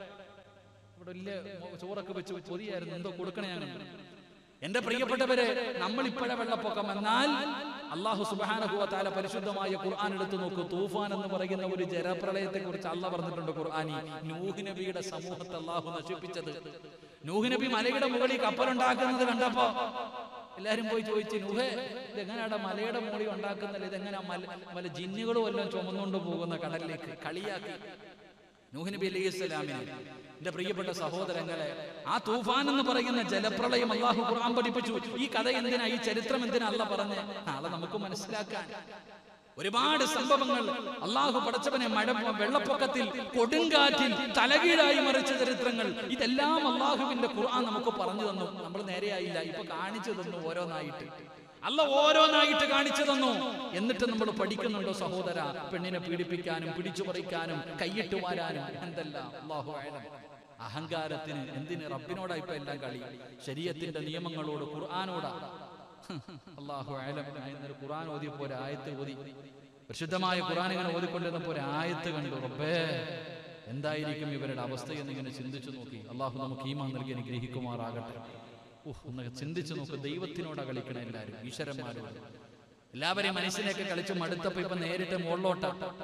ഇവിടെ വലിയ മൊ- ചോറൊക്കെ വെച്ച് പൊതിയായിരുന്നു എന്തോ കൊടുക്കണേ ഞാൻ എന്റെ പ്രിയപ്പെട്ടവരെ നമ്മൾ ഇപ്പോഴെ വെള്ളപ്പൊക്കം എന്നാൽ അള്ളാഹു സുബാനഹുവത്താല പരിശുദ്ധമായ ഖുർആൻ എടുത്തു നോക്കൂ തൂഫാൻ എന്ന് പറയുന്ന ഒരു ജലപ്രളയത്തെ കുറിച്ച് അല്ല പറഞ്ഞിട്ടുണ്ട് ഖുർആാനി നൂഹ് നബിയുടെ സമൂഹത്തെ അള്ളാഹു നശിപ്പിച്ചത് നൂഹ് നബി മലയുടെ മുകളിൽ കപ്പലുണ്ടാക്കുന്നത് കണ്ടപ്പോ എല്ലാരും പോയി ചോദിച്ചു നൂഹേ ഇതെങ്ങനെയാടാ മലയുടെ മുകളിൽ ഉണ്ടാക്കുന്നില്ല ഇതെങ്ങനെയാ മല മല ജിന്നുകളും എല്ലാം ചുമന്നുകൊണ്ട് പോകുന്ന കടലിലേക്ക് കളിയാക്കി നൂഹ് നബി അലൈഹി സ്വലാമിനെ എന്റെ പ്രിയപ്പെട്ട സഹോദരങ്ങളെ ആ തൂഫാൻ എന്ന് പറയുന്ന ജലപ്രളയം അള്ളാഹു ഖുർആൻ പഠിപ്പിച്ചു ഈ കഥ എന്തിനാ ഈ ചരിത്രം എന്തിനാ അല്ല പറഞ്ഞ് നാളെ നമുക്ക് മനസ്സിലാക്കാൻ ഒരുപാട് സംഭവങ്ങൾ അള്ളാഹു പടച്ചവനെ മഴ വെള്ളപ്പൊക്കത്തിൽ കൊടുങ്കാറ്റിൽ തലകീഴായി മറിച്ച ചരിത്രങ്ങൾ ഇതെല്ലാം അള്ളാഹുവിന്റെ ഖുർആൻ നമുക്ക് പറഞ്ഞു തന്നു നമ്മൾ നേരെയായില്ല ഇപ്പൊ കാണിച്ചു തന്നു ഓരോന്നായിട്ട് അല്ല ഓരോന്നായിട്ട് കാണിച്ചു തന്നു എന്നിട്ട് നമ്മൾ പഠിക്കുന്നുണ്ടോ സഹോദര പെണ്ണിനെ പീഡിപ്പിക്കാനും പിടിച്ചു പറിക്കാനും കൈയിട്ട് വാരാനും എന്തെല്ലാം അള്ളാഹു ആഴം അഹങ്കാരത്തിന് എന്തിന് റബ്ബിനോടാ ഇപ്പൊ എല്ലാം കളി ശരീരത്തിന്റെ നിയമങ്ങളോട് ഖുർആാനോടാ അള്ളാഹു ആലം ഞാൻ ഇന്നലെ ഖുർആൻ ഓതിയപ്പോ ഒരു ആയത്ത് ഓതി പരിശുദ്ധമായ ഖുർആൻ ഇങ്ങനെ ഓതിക്കൊണ്ടിരുന്നപ്പോ ഒരു ആയത്ത് കണ്ടു റബ്ബേ എന്തായിരിക്കും ഇവരുടെ അവസ്ഥ എന്ന് ഇങ്ങനെ ചിന്തിച്ചു നോക്കി അള്ളാഹു നമുക്ക് ഈമാൻ നൽകി അനുഗ്രഹിക്കുമാറാകട്ടെ ഉഹ്, ഒന്ന് ചിന്തിച്ചു നോക്ക് ദൈവത്തിനോടാ കളിക്കണ എല്ലാവരും ഈശ്വരന്മാരോട് എല്ലാവരെയും മനസ്സിലേക്ക് കളിച്ച് മടുത്തപ്പോ ഇപ്പൊ നേരിട്ട് മുകളിലോട്ട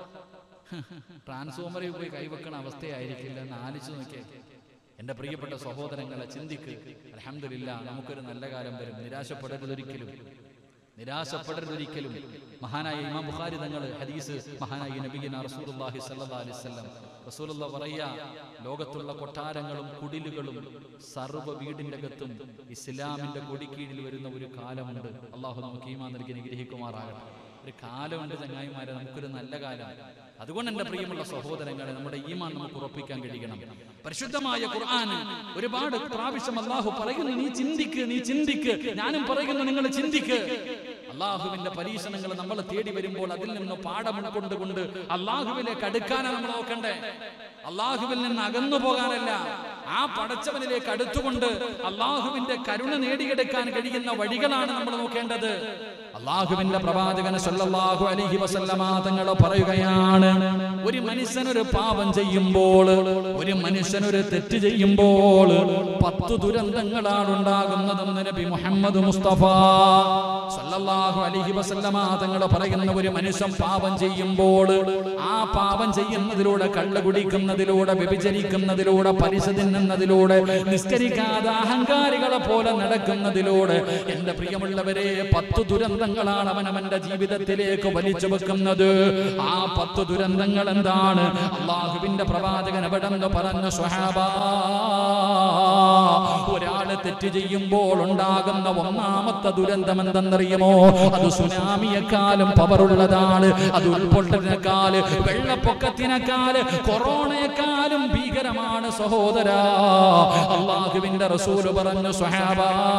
ട്രാൻസ്ഫോമറിൽ പോയി കൈവെക്കണ അവസ്ഥയായിരിക്കില്ല എന്ന് ആലോചിച്ച് നോക്കിയേ എന്റെ പ്രിയപ്പെട്ട സഹോദരങ്ങളെ ചിന്തിക്ക് അലഹമില്ല നമുക്കൊരു നല്ല കാലം വരും നിരാശപ്പെടരുതൊരിക്കലും നിരാശപ്പെടരുതൊരിക്കലും മഹാനായ ഇമാം ബുഖാരി തങ്ങൾ ഹദീസ് മഹാനായ നബിഗിന റസൂലുള്ളാഹി സ്വല്ലല്ലാഹി അലൈഹി വസല്ലം റസൂലുള്ള പറയാ ലോകത്തുള്ള കൊട്ടാരങ്ങളും കുടിലുകളും സർവ്വ വീടിന്റെ അകത്തും ഇസ്ലാമിന്റെ കൊടിക്കീഴിൽ വരുന്ന ഒരു കാലമുണ്ട് അള്ളാഹു നമുക്ക് ഈമാൻ നൽകി നിഗ്രഹിക്കുമാറാകട്ടെ ഒരു കാലമുണ്ട് ചങ്ങായിമാരെ നമുക്കൊരു നല്ല കാലം അതുകൊണ്ട് എന്റെ പ്രിയമുള്ള സഹോദരങ്ങളെ നമ്മുടെ ഈമാൻ നമുക്ക് ഉറപ്പിക്കാൻ കഴിയണം പരിശുദ്ധമായ ഖുർആൻ ഒരുപാട് പ്രാവശ്യം അള്ളാഹു പറയുന്നു നീ ചിന്തിക്ക് നീ ചിന്തിക്ക് ഞാനും പറയുന്നു നിങ്ങൾ ചിന്തിക്ക് അള്ളാഹുവിന്റെ പരീക്ഷണങ്ങൾ നമ്മൾ തേടി വരുമ്പോൾ അതിൽ നിന്ന് പാഠം ഉൾക്കൊണ്ടുകൊണ്ട് അള്ളാഹുവിലേക്ക് അടുക്കാനാണ് നമ്മൾ നോക്കണ്ടേ അള്ളാഹുവിൽ നിന്ന് അകന്നു പോകാനല്ല ആ പടച്ചവനിലേക്ക് അടുത്തുകൊണ്ട് അള്ളാഹുവിന്റെ കരുണ നേടിയെടുക്കാൻ കഴിയുന്ന വഴികളാണ് നമ്മൾ നോക്കേണ്ടത് അള്ളാഹുവിന്റെ പ്രവാചകൻ സല്ലല്ലാഹു അലൈഹി വസല്ലമ തങ്ങൾ പറയുകയാണ് ഒരു മനുഷ്യനൊരു പാപം ചെയ്യുമ്പോൾ ഒരു മനുഷ്യനൊരു തെറ്റ് ചെയ്യുമ്പോൾ പത്ത് ദുരന്തങ്ങളാണ് ഉണ്ടാകുന്നതെന്ന് നബി മുഹമ്മദ് മുസ്തഫ സല്ലല്ലാഹു അലൈഹി വസല്ലമ തങ്ങൾ പറയുന്ന ഒരു മനുഷ്യൻ പാപം ചെയ്യുമ്പോൾ ആ പാപം ചെയ്യുന്നതിലൂടെ കള്ള് കുടിക്കുന്നതിലൂടെ വ്യഭിചരിക്കുന്നതിലൂടെ പലിശ തിന്നുന്നതിലൂടെ നിസ്കരിക്കാതെ അഹങ്കാരികളെ പോലെ നടക്കുന്നതിലൂടെ എന്റെ പ്രിയമുള്ളവരെ പത്ത് ദുരന്തങ്ങളാണ് അവൻ അവന്റെ ജീവിതത്തിലേക്ക് വലിച്ചു വെക്കുന്നത് ആ പത്ത് ദുരന്തങ്ങൾ എന്താണ് അള്ളാഹുവിന്റെ പ്രവാചകൻ എവിടെ നിന്ന് പറഞ്ഞു സ്വഹാബ ഒരാള് തെറ്റ് ചെയ്യുമ്പോൾ ഉണ്ടാകുന്ന ഒന്നാമത്തെ ദുരന്തം എന്തെന്നറിയുമോ അത് സുനാമിയെക്കാളും പവറുള്ളതാണ് അത് ഉൾപൊട്ടലിനേക്കാള് വെള്ളപ്പൊക്കത്തിനേക്കാള് കൊറോണയെക്കാളും ഭീകരമാണ് സഹോദര അള്ളാഹുവിന്റെ റസൂല് പറഞ്ഞു സ്വഹാബ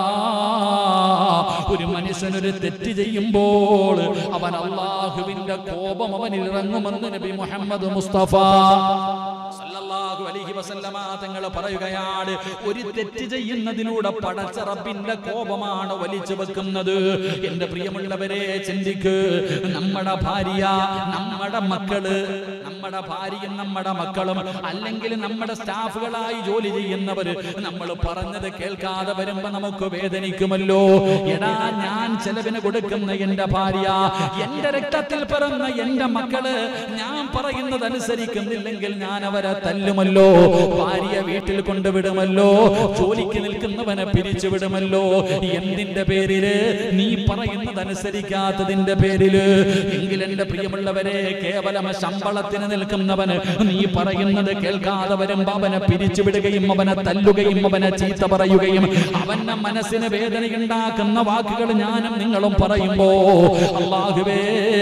ഒരു മനുഷ്യനൊരു തെറ്റ് ചെയ്യുമ്പോൾ അവൻ അള്ളാഹുവിന്റെ കോപം അവനിൽ ഇറങ്ങുമെന്ന് നബി മുഹമ്മദ് മുസ്തഫ സല്ലല്ലാഹു സല്ലല്ലാഹു അലൈഹി വസല്ലമ തങ്ങൾ പറയുകയാണ് ഒരു തെറ്റ് ചെയ്യുന്നതിലൂടെ പടച്ച റബ്ബിന്റെ കോപമാണ് വലിച്ചു വെക്കുന്നത് എന്റെ പ്രിയമുള്ളവരെ ചിന്തിക്ക് നമ്മുടെ ഭാര്യ നമ്മുടെ മക്കള് നമ്മുടെ ഭാര്യയും നമ്മുടെ മക്കളും അല്ലെങ്കിൽ നമ്മുടെ സ്റ്റാഫുകളായി ജോലി ചെയ്യുന്നവര് നമ്മൾ പറഞ്ഞത് കേൾക്കാതെ വരുമ്പോ നമുക്ക് വേദനിക്കുമല്ലോ എടാ ഞാൻ ചെലവിന് കൊടുക്കുന്ന എന്റെ ഭാര്യ എന്റെ രക്തത്തിൽ പിറന്ന എന്റെ മക്കള് ഞാൻ പറയുന്നത് അനുസരിക്കുന്നില്ലെങ്കിൽ ഞാൻ അവരെ തല്ലുമല്ലോ ഭാര്യ വീട്ടിൽ കൊണ്ടുവിടുമല്ലോ ജോലിക്ക് നിൽക്കുന്നവനെ പിരിച്ചുവിടുമല്ലോ എന്തിന്റെ പേരില് നീ പറയുന്നത് അനുസരിക്കാത്തതിന്റെ പേരില് എങ്കിൽ എന്റെ പ്രിയമുള്ളവരെ കേവലം ശമ്പളത്തിന് നിൽക്കുന്നവന് നീ പറയുന്നത് കേൾക്കാതെ വരുമ്പോ അവനെ പിരിച്ചുവിടുകയും അവനെ തല്ലുകയും അവനെ ചീത്ത പറയുകയും അവന്റെ മനസ്സിന് വേദനയുണ്ടാക്കുന്ന വാക്കുകൾ ഞാനും നിങ്ങളും പറയുമ്പോ അള്ളാഹുവേ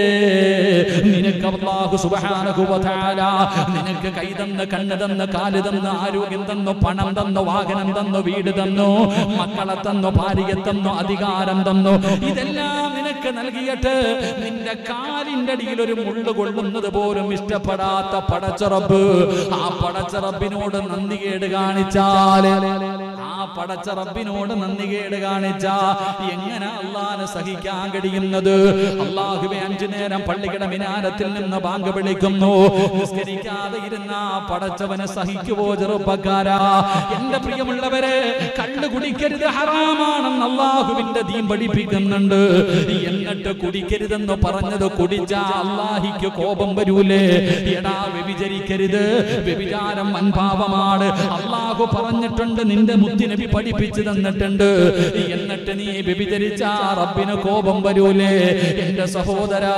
നിനക്ക് അല്ലാഹു സുബ്ഹാനഹു വ തആല നിനക്ക് കൈ തന്ന് കണ്ണ് തന്ന് കാല് തന്ന് ആരോഗ്യം തന്നു പണം തന്നു വാഹനം തന്നു വീട് തന്നു മക്കളെ തന്നു ഭാര്യയെ തന്നു അധികാരം തന്നു ഇതെല്ലാം നിനക്ക് നൽകിയിട്ട് നിന്റെ കാലിന്റെ അടിയിൽ ഒരു മുള്ളു കൊള്ളുന്നത് പോലും ഇഷ്ടപ്പെടാത്ത പടച്ചറബ് ആ പടച്ചറബിനോട് നന്ദികേട് കാണിച്ചാൽ ആ പടച്ച റബ്ബിനോട് നന്ദികേട് കാണിച്ച എങ്ങനെ അള്ളാനെ സഹിക്കാൻ കഴിയുന്നത് അള്ളാഹുവെ അഞ്ചു നേരം പള്ളിയുടെ മിനാരത്തിൽ നിന്ന് ബാങ്ക് വിളിക്കുന്നു നിസ്കരിക്കാതെ ഇരുന്ന ആ പടച്ചവനെ സഹിക്കുവോ ചെറുപ്പക്കാരാ എന്റെ പ്രിയമുള്ളവരെ കള്ളു കുടിക്കരുത് ഹറാമാണെന്ന് അള്ളാഹുവിന്റെ ദീൻ പഠിപ്പിക്കുന്നുണ്ട് എന്നിട്ട് കുടിക്കരുതെന്ന് പറഞ്ഞത് കുടിച്ച അള്ളാഹിക്ക് കോപം വരൂലേ എടാ വ്യഭിചരിക്കരുത് വ്യഭിചാരം വൻപാപമാണ് അള്ളാഹു പറഞ്ഞിട്ടുണ്ട് നിന്റെ മുത്തിനബി പഠിപ്പിച്ചു തന്നിട്ടുണ്ട് എന്നിട്ട് നീ വ്യഭിചരിച്ച റബ്ബിന് കോപം വരൂലേ എന്റെ സഹോദരാ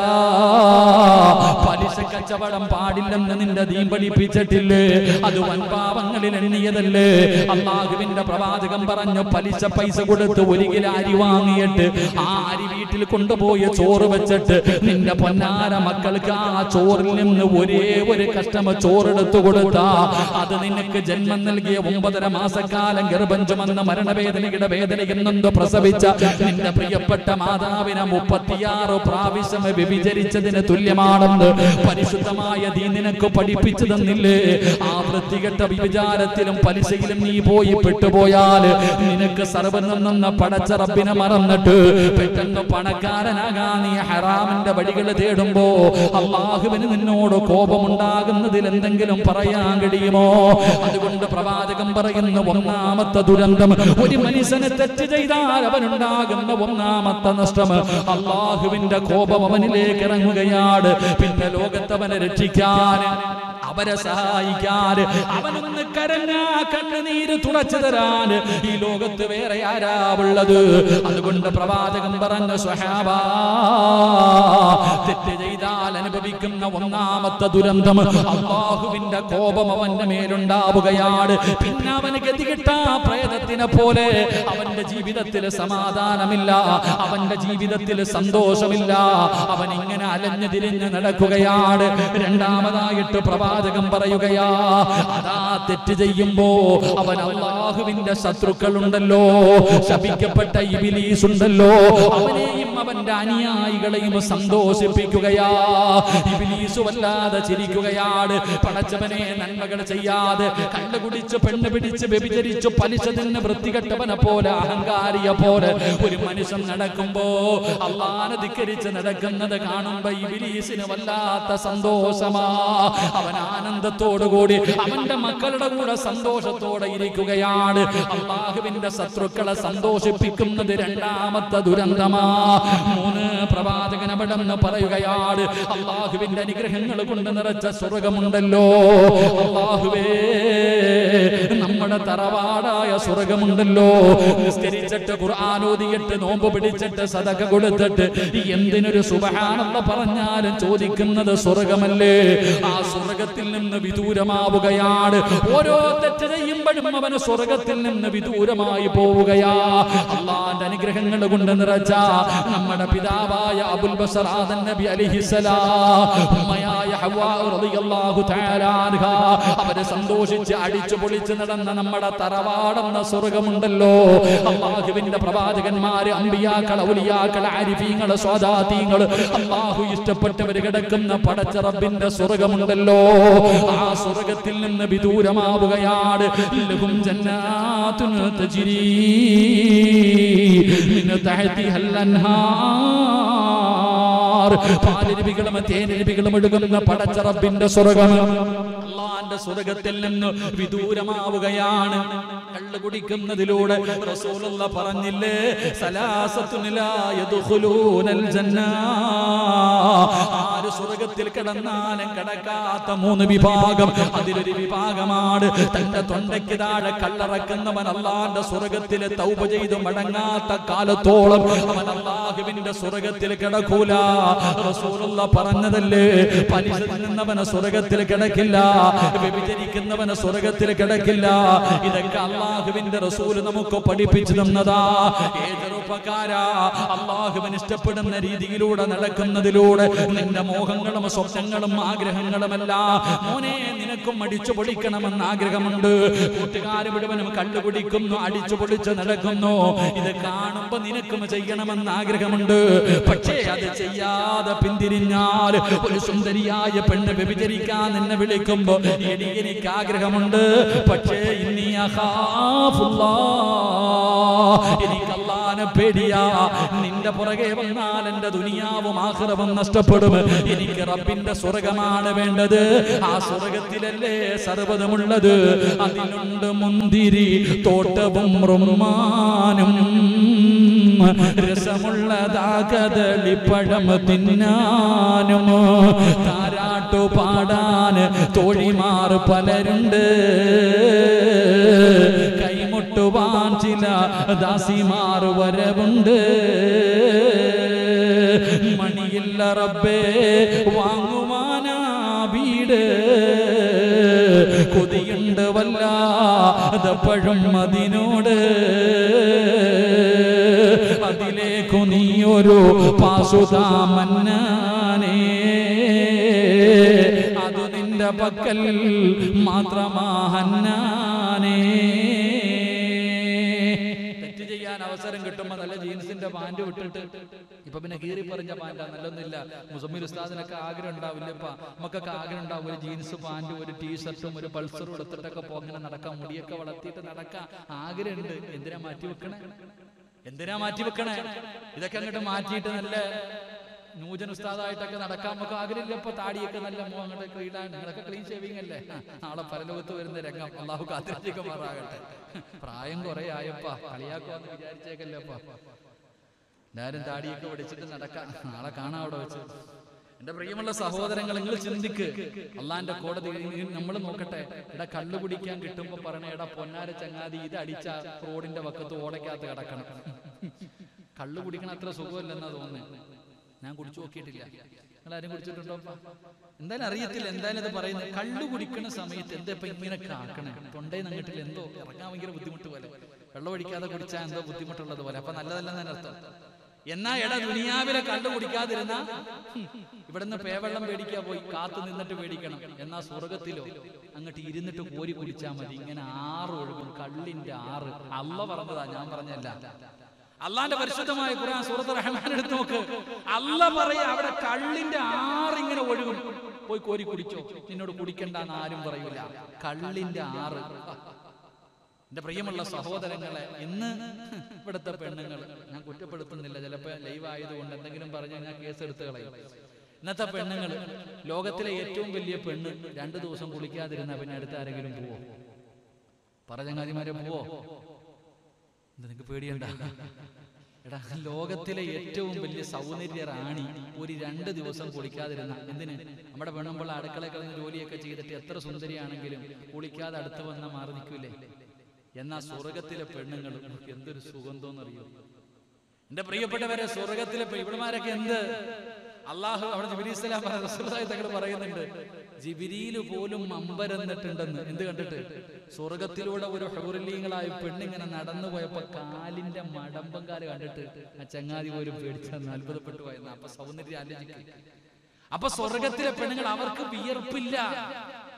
പലിശ കച്ചവടം പാടില്ലെന്ന് നിന്റെ ദീൻ പഠിപ്പിച്ചിട്ടില്ലേ അത് വൻപാപങ്ങളിൽ എണ്ണിയതല്ലേ അള്ളാഹുവിന്റെ പ്രവാചകം പറഞ്ഞു പലിശ പൈസ കൊടുത്ത് ഒരു കിലോ അരി വാങ്ങിയിട്ട് ആ അരി വീട്ടിൽ കൊണ്ടുപോയി ചോറ് വെച്ചിട്ട് നിന്റെ പൊന്നാര മക്കൾക്ക് ആ ചോറിൽ നിന്ന് ഒരേ ഒരു കഷ്ടമ ചോറെടുത്തു കൊടുത്താ അത് നിനക്ക് ജന്മം നൽകിയ ഒമ്പതര മാസക്കാലം ഗർഭം ചുമന്ന മരണവേദനയുടെ വേദനയെന്നെന്തോ പ്രസവിച്ച നിന്റെ പ്രിയപ്പെട്ട മാതാവിനെ മുപ്പത്തിയാറ് പ്രാവശ്യം വ്യഭിചരിച്ചതിന് തുല്യമാണെന്ന് പരിശുദ്ധമായ ദീ നിനക്ക് പഠിപ്പിച്ചു തന്നില്ലേ ആ വൃത്തികെട്ട വിചാരത്തിലും പലിശയിലും നീ പോയി പെട്ടുപോയാൽ നിനക്ക് സർവ്വം നിന്ന പടച്ച റബ്ബിനെ മറന്നിട്ട് പെട്ടെന്ന് പണക്കാരനാകാൻ നീ ഹറാമിന്റെ വഴികൾ തേടുമ്പോ അള്ളാഹുവിന് നിന്നോട് കോപമുണ്ടാകുന്നതിൽ എന്തെങ്കിലും പറയാൻ കഴിയുമോ അതുകൊണ്ട് പ്രവാചകം പറയുന്ന ഒന്നാമത്തെ ദുരന്തം ഒരു മനുഷ്യന് തെറ്റ് ചെയ്താൽ അവനുണ്ടാകുന്ന ഒന്നാമത്തെ നഷ്ടം അള്ളാഹുവിന്റെ കോപം അവനിലേക്ക് ഇറങ്ങുകയാണ് പിന്നെ ലോകത്തവനെ രക്ഷിക്കാൻ അവരെ സഹായിക്കാൻ അവനൊന്ന് കരഞ്ഞാ കണ്ണുനീര് തുടച്ചു തരാൻ ഈ ലോകത്ത് വേറെ ആരാ ഉള്ളത് അതുകൊണ്ട് പ്രവാചകം പറഞ്ഞ സ്വഹാബാ തെറ്റ് ചെയ്താൽ അനുഭവിക്കുന്ന ഒന്നാമത്തെ ദുരന്തം അള്ളാഹുവിന്റെ കോപം അവന്റെ മേലുണ്ടാവുകയാണ് പിന്നെ അവന് ഗതികിട്ട പ്രേതത്തിനെ പോലെ അവന്റെ ജീവിതത്തിൽ സമാധാനമില്ല അവന്റെ ജീവിതത്തിൽ സന്തോഷമില്ല അവൻ ഇങ്ങനെ അലഞ്ഞു തിരിഞ്ഞ് നടക്കുകയാണ് രണ്ടാമതായിട്ട് പ്രവാചകം പറയുകയാ അതാ തെറ്റ് ചെയ്യുമ്പോ അവൻ അള്ളാഹുവിന്റെ ശത്രുക്കളുണ്ടല്ലോ ശപിക്കപ്പെട്ട ഇബിലീസ് ഉണ്ടല്ലോ അവനെയും അവന്റെ അനുയായികളെയും സന്തോഷിപ്പിക്കുകയാ ഇബിലീസ് വല്ലാതെ ചിരിക്കുകയാണ് പടച്ചവനെ നന്മകൾ ചെയ്യാതെ കണ്ണു കുടിച്ച് പെണ്ണ് പിടിച്ച് വ്യഭിചരിച്ചു പലിശ നിന്ന് വൃത്തികെട്ടവനെ പോലെ അഹങ്കാരിയെ പോലെ ഒരു മനുഷ്യൻ നടക്കുമ്പോ അള്ളാനെ ധിക്കരിച്ച് നടക്കുന്നത് കാണുമ്പോ ഇബിലീസിന് വല്ലാത്ത സന്തോഷമാ അവൻ ആനന്ദത്തോടുകൂടി അവന്റെ മക്കളുടെ കൂടെ സന്തോഷത്തോടെ ഇരിക്കുകയാണ് അള്ളാഹുവിന്റെ ശത്രുക്കളെ സന്തോഷിപ്പിക്കുന്നത് രണ്ടാമത്തെ ദുരന്തമാ മൂന്ന് പ്രവാചകൻ അവിടെ നിന്ന് പറയുകയാണ് അള്ളാഹുവിന്റെ അനുഗ്രഹങ്ങൾ കൊണ്ട് നിറച്ച സ്വർഗമുണ്ടല്ലോ അള്ളാഹുവേ നമ്മുടെ തറവാടായ സ്വർഗമുണ്ടല്ലോ നിസ്കരിച്ചിട്ട് ഖുർആാനോദിയിട്ട് നോമ്പ് പിടിച്ചിട്ട് സദക കൊടുത്തിട്ട് എന്തിനൊരു സുബഹാനെന്ന് പറഞ്ഞാലും ചോദിക്കുന്നത് സ്വർഗമല്ലേ ആ സ്വർഗത്തിൽ നിന്ന് വിദൂരമാവുകയാണ് ഓരോ തെറ്റ് ചെയ്യുമ്പോഴും അവന് സ്വർഗത്തിൽ നിന്ന് വിദൂരമായി പോവുകയാ അള്ളാന്റെ അനുഗ്രഹങ്ങൾ കൊണ്ട് നിറച്ച നമ്മുടെ പിതാവായ അബുൽ ബസർ ആദൻ നബി അലിഹിസലാ ഉമ്മയായ ഹവ്വാ റളിയല്ലാഹു തആല അൻഹ അവരെ സന്തോഷിച്ച് അടിച്ചു പൊളിച്ച് നടന്ന നമ്മുടെ തറവാടെന്ന സ്വർഗമുണ്ടല്ലോ അള്ളാഹുവിന്റെ പ്രവാചകന്മാര് അമ്പിയാക്കൾ ഔലിയാക്കൾ ആരിഫീങ്ങൾ സ്വാദാതീങ്ങൾ അള്ളാഹു ഇഷ്ടപ്പെട്ടവർ കിടക്കുന്ന പടച്ച റബ്ബിന്റെ സ്വർഗമുണ്ടല്ലോ ആ സ്വർഗത്തിൽ നിന്ന് വിദൂരമാവുകയാണ് ലഹും ജന്നാത്തുൻ തജ്രീ മിൻ തഹതിഹൽ അൻഹാർ പാലരുവികളും തേനരുവികളും ഒഴുകുന്ന പടച്ച റബ്ബിന്റെ സ്വർഗം അള്ളാന്റെ സ്വർഗത്തിൽ നിന്ന് വിദൂരമാവുകയാണ് കള്ളു കുടിക്കുന്നതിലൂടെ റസൂലുള്ള പറഞ്ഞില്ലേ സലാസത്തുൻ ലാ യദ്ഖുലൂനൽ ജന്ന ആര് സ്വർഗത്തിൽ കിടന്നാലും കിടക്കാത്ത മൂന്ന് വിഭാഗം അതിലൊരു വിഭാഗമാണ് തന്റെ തൊണ്ടയ്ക്ക് താഴെ കള്ളറക്കുന്നവൻ അള്ളാന്റെ സ്വർഗത്തിലെ തൗപ ചെയ്ത് മടങ്ങാത്ത കാലത്തോളം അവൻ അള്ളാഹുവിന്റെ സ്വർഗത്തിൽ കിടക്കൂല റസൂലുള്ള പറഞ്ഞതല്ലേ പലിശ തിന്നുന്നവന് സ്വർഗത്തിൽ കിടക്കില്ല വ്യഭിചരിക്കുന്നവന് സ്വർഗത്തിൽ കിടക്കില്ല ഇതൊക്കെ അള്ളാഹുവിന്റെ റസൂൽ നമുക്ക് പഠിപ്പിച്ചു തന്നതാ ഏ ചെറുപ്പക്കാരാ അള്ളാഹുവിന് ഇഷ്ടപ്പെടുന്ന രീതിയിലൂടെ നടക്കുന്നതിലൂടെ നിന്റെ മോഹങ്ങളും സ്വപ്നങ്ങളും ആഗ്രഹങ്ങളുമല്ല മോനെ നിനക്കും അടിച്ചു പൊളിക്കണമെന്ന് ആഗ്രഹമുണ്ട് കൂട്ടുകാർ മുഴുവനും കള്ളു കുടിക്കുന്നു അടിച്ചു പൊളിച്ച് നടക്കുന്നു ഇത് കാണുമ്പോ നിനക്കും ചെയ്യണമെന്ന് ആഗ്രഹമുണ്ട് പക്ഷേ അത് ചെയ്യാതെ പിന്തിരിഞ്ഞാൽ ഒരു സുന്ദരിയായ പെണ്ണ് വ്യഭിചരിക്കാൻ നിന്നെ വിളിക്കുമ്പോ എടി എനിക്ക് ആഗ്രഹമുണ്ട് പക്ഷേ ഇനി അഹാഫുല്ലാ എനിക്ക് അള്ളാനെ പേടിയാ നിന്റെ പുറകെ വന്നാൽ എന്റെ ദുനിയാവും ആഹ്റവും നഷ്ടപ്പെടും എനിക്ക് റബ്ബിന്റെ സ്വർഗമാണ് വേണ്ടത് ആ സ്വർഗത്തിലല്ലേ സർവ്വതമുള്ളത് അതിനുണ്ട് മുന്തിരി തോട്ടവും റുമാനും രസമുള്ളതാകതളിപ്പഴം തിന്നാനും താരാട്ടു പാടാൻ തോഴിമാർ പലരുണ്ട് കൈമുട്ടുവാൻ ചില ദാസിമാർ വരവുണ്ട് മണിയില്ല റബ്ബേ വാങ്ങുവാനാ വീട് കൊതിയുണ്ട് വല്ലാതപ്പഴും അതിനോട് അതിലേക്കു നീയൊരു പാസുതാമന്നാനേ അത് നിന്റെ പക്കൽ മാത്രമാഹന്നാനേ തെറ്റ് ചെയ്യാൻ അവസരം കിട്ടുമ്പോ നല്ല ജീൻസിന്റെ പാന്റ് വിട്ടിട്ട് ഇപ്പൊ പിന്നെ കീറി പറഞ്ഞ പാൻറ്റാ നല്ലൊന്നുമില്ല മുസമ്മിൽ ഉസ്താദിനൊക്കെ ആഗ്രഹം ഉണ്ടാവില്ലപ്പാ നമുക്കൊക്കെ ആഗ്രഹം ഉണ്ടാവും ഒരു ജീൻസ് പാന്റും ഒരു ടീഷർട്ടും ഒരു പൾസറും എടുത്തിട്ടൊക്കെ പോ അങ്ങനെ നടക്കാം മുടിയൊക്കെ വളർത്തിയിട്ട് നടക്കാം ആഗ്രഹമുണ്ട് എന്തിനാ മാറ്റി വെക്കണേ എന്തിനാ മാറ്റി വെക്കണേ ഇതൊക്കെ അങ്ങോട്ട് മാറ്റിയിട്ട് നല്ല നൂജൻ ഉസ്താദായിട്ടൊക്കെ നടക്കാൻ നമുക്ക് ആഗ്രഹമില്ല ഇപ്പൊ താടിയൊക്കെ നല്ല മോ അങ്ങോട്ട് ക്ലീനാണ് നിങ്ങളൊക്കെ ക്ലീൻ ഷേവിംഗ് അല്ലേ നാളെ പരലോകത്ത് വരുന്ന രംഗം അള്ളാഹു കാത്തിരിക്കുമാറാകട്ടെ പ്രായം കുറെ ആയപ്പാ കളിയാക്കുവാന്ന് വിചാരിച്ചേക്കല്ലപ്പാ എല്ലാരും താടിയൊക്കെ പിടിച്ചിട്ട് നടക്കാം നാളെ കാണാം അവിടെ വെച്ച് എന്റെ പ്രിയമുള്ള സഹോദരങ്ങൾ നിങ്ങൾ ചിന്തിക്ക് അള്ളാന്റെ കോടതി നമ്മൾ നോക്കട്ടെ എടാ കള്ളു കുടിക്കാൻ കിട്ടുമ്പോ പറഞ്ഞ എടാ പൊന്നാര ചങ്ങാതി ഇത് അടിച്ച റോഡിന്റെ വക്കത്ത് ഓടയ്ക്കകത്ത് കിടക്കണം കള്ളു കുടിക്കണ അത്ര സുഖമില്ലെന്നാ തോന്നുന്നത് ഞാൻ കുടിച്ചു നോക്കിയിട്ടില്ല നിങ്ങൾ ആരും കുടിച്ചിട്ടുണ്ടോ എന്തായാലും അറിയത്തില്ല എന്തായാലും ഇത് പറയുന്നത് കള്ളു കുടിക്കുന്ന സമയത്ത് എന്താ ഇപ്പൊ ഇങ്ങനെ കാക്കണേ തൊണ്ടയിൽ നിന്നിട്ടില്ല എന്തോ ഇറങ്ങാൻ ഭയങ്കര ബുദ്ധിമുട്ട് പോലെ വെള്ളം ഒഴിക്കാതെ കുടിച്ചാൽ എന്തോ ബുദ്ധിമുട്ടുള്ളത് പോലെ അപ്പൊ നല്ലതല്ലെന്ന് അർത്ഥം എന്നാ എടാ ദുനിയാവിലെ കള്ളു കുടിക്കാതിരുന്ന ഇവിടുന്ന് പേവെള്ളം പേടിക്കാൻ പോയി കാത്തു നിന്നിട്ട് പേടിക്കണം എന്നാ സ്വർഗത്തിലോ അങ്ങോട്ട് ഇരുന്നിട്ട് കോരി കുടിച്ചാൽ മതി ഇങ്ങനെ ആറ് ഒഴുകും കള്ളിന്റെ ആറ് അല്ല പറഞ്ഞതാ ഞാൻ പറഞ്ഞല്ല അള്ളാന്റെ പരിശുദ്ധമായ ഖുർആൻ സൂറത്ത് റഹ്മാൻ എടുത്ത് നോക്ക് അല്ല പറയാ അവിടെ കള്ളിന്റെ ആറ് ഇങ്ങനെ ഒഴുകും പോയി കോരി കുടിച്ചോ നിന്നോട് കുടിക്കണ്ടെന്ന് ആരും പറയൂല കള്ളിന്റെ ആറ് എന്റെ പ്രിയമുള്ള സഹോദരങ്ങളെ ഇന്ന് ഇവിടുത്തെ പെണ്ണുങ്ങൾ ഞാൻ കുറ്റപ്പെടുത്തുന്നില്ല ചിലപ്പോ ലൈവ് ആയതുകൊണ്ട് എന്തെങ്കിലും പറഞ്ഞു ഞാൻ കേസ് എടുത്ത് കളയും ഇന്നത്തെ പെണ്ണുങ്ങൾ ലോകത്തിലെ ഏറ്റവും വലിയ പെണ്ണ് രണ്ടു ദിവസം കുളിക്കാതിരുന്ന പിന്നെ അടുത്ത ആരെങ്കിലും പോവോ പറഞ്ഞങ്ങാതിമാരെ പോവോ എന്താ നിനക്ക് പേടിയണ്ട എടാ ലോകത്തിലെ ഏറ്റവും വലിയ സൗന്ദര്യ റാണി ഒരു രണ്ട് ദിവസം കുളിക്കാതിരുന്ന എന്തിന് നമ്മുടെ പെണ്ണുമ്പോൾ അടുക്കള കളഞ്ഞ് ജോലിയൊക്കെ ചെയ്തിട്ട് എത്ര സുന്ദരിയാണെങ്കിലും കുളിക്കാതെ അടുത്ത് വന്ന മാറി നിൽക്കൂലേ എന്നാ സ്വർഗത്തിലെ പെണ്ണുങ്ങൾ എന്തൊരു സുഗന്ധമെന്നറിയോ എന്റെ പ്രിയപ്പെട്ടവരെ സ്വർഗത്തിലെ പെ- ഇവിടുമാരൊക്കെ എന്ത് അള്ളാഹു അവിടെ ജിബിരിസ്ലാം തങ്ങൾ പറയുന്നുണ്ട് ജിബിരിയിൽ പോലും അമ്പരന്നിട്ടുണ്ടെന്ന് എന്ത് കണ്ടിട്ട് സ്വർഗത്തിലൂടെ ഒരു ഹൗറിലീങ്ങളായ പെണ്ണിങ്ങനെ നടന്നു പോയപ്പോ കാലിന്റെ മടമ്പം കാല് കണ്ടിട്ട് ആ ചങ്ങാതി പോലും പേടിച്ചെന്ന് അത്ഭുതപ്പെട്ടു പോയെന്ന് അപ്പൊ സൗന്ദര്യം ആലോചിക്കും അപ്പൊ സ്വർഗത്തിലെ പെണ്ണുങ്ങൾ അവർക്ക് വിയർപ്പില്ല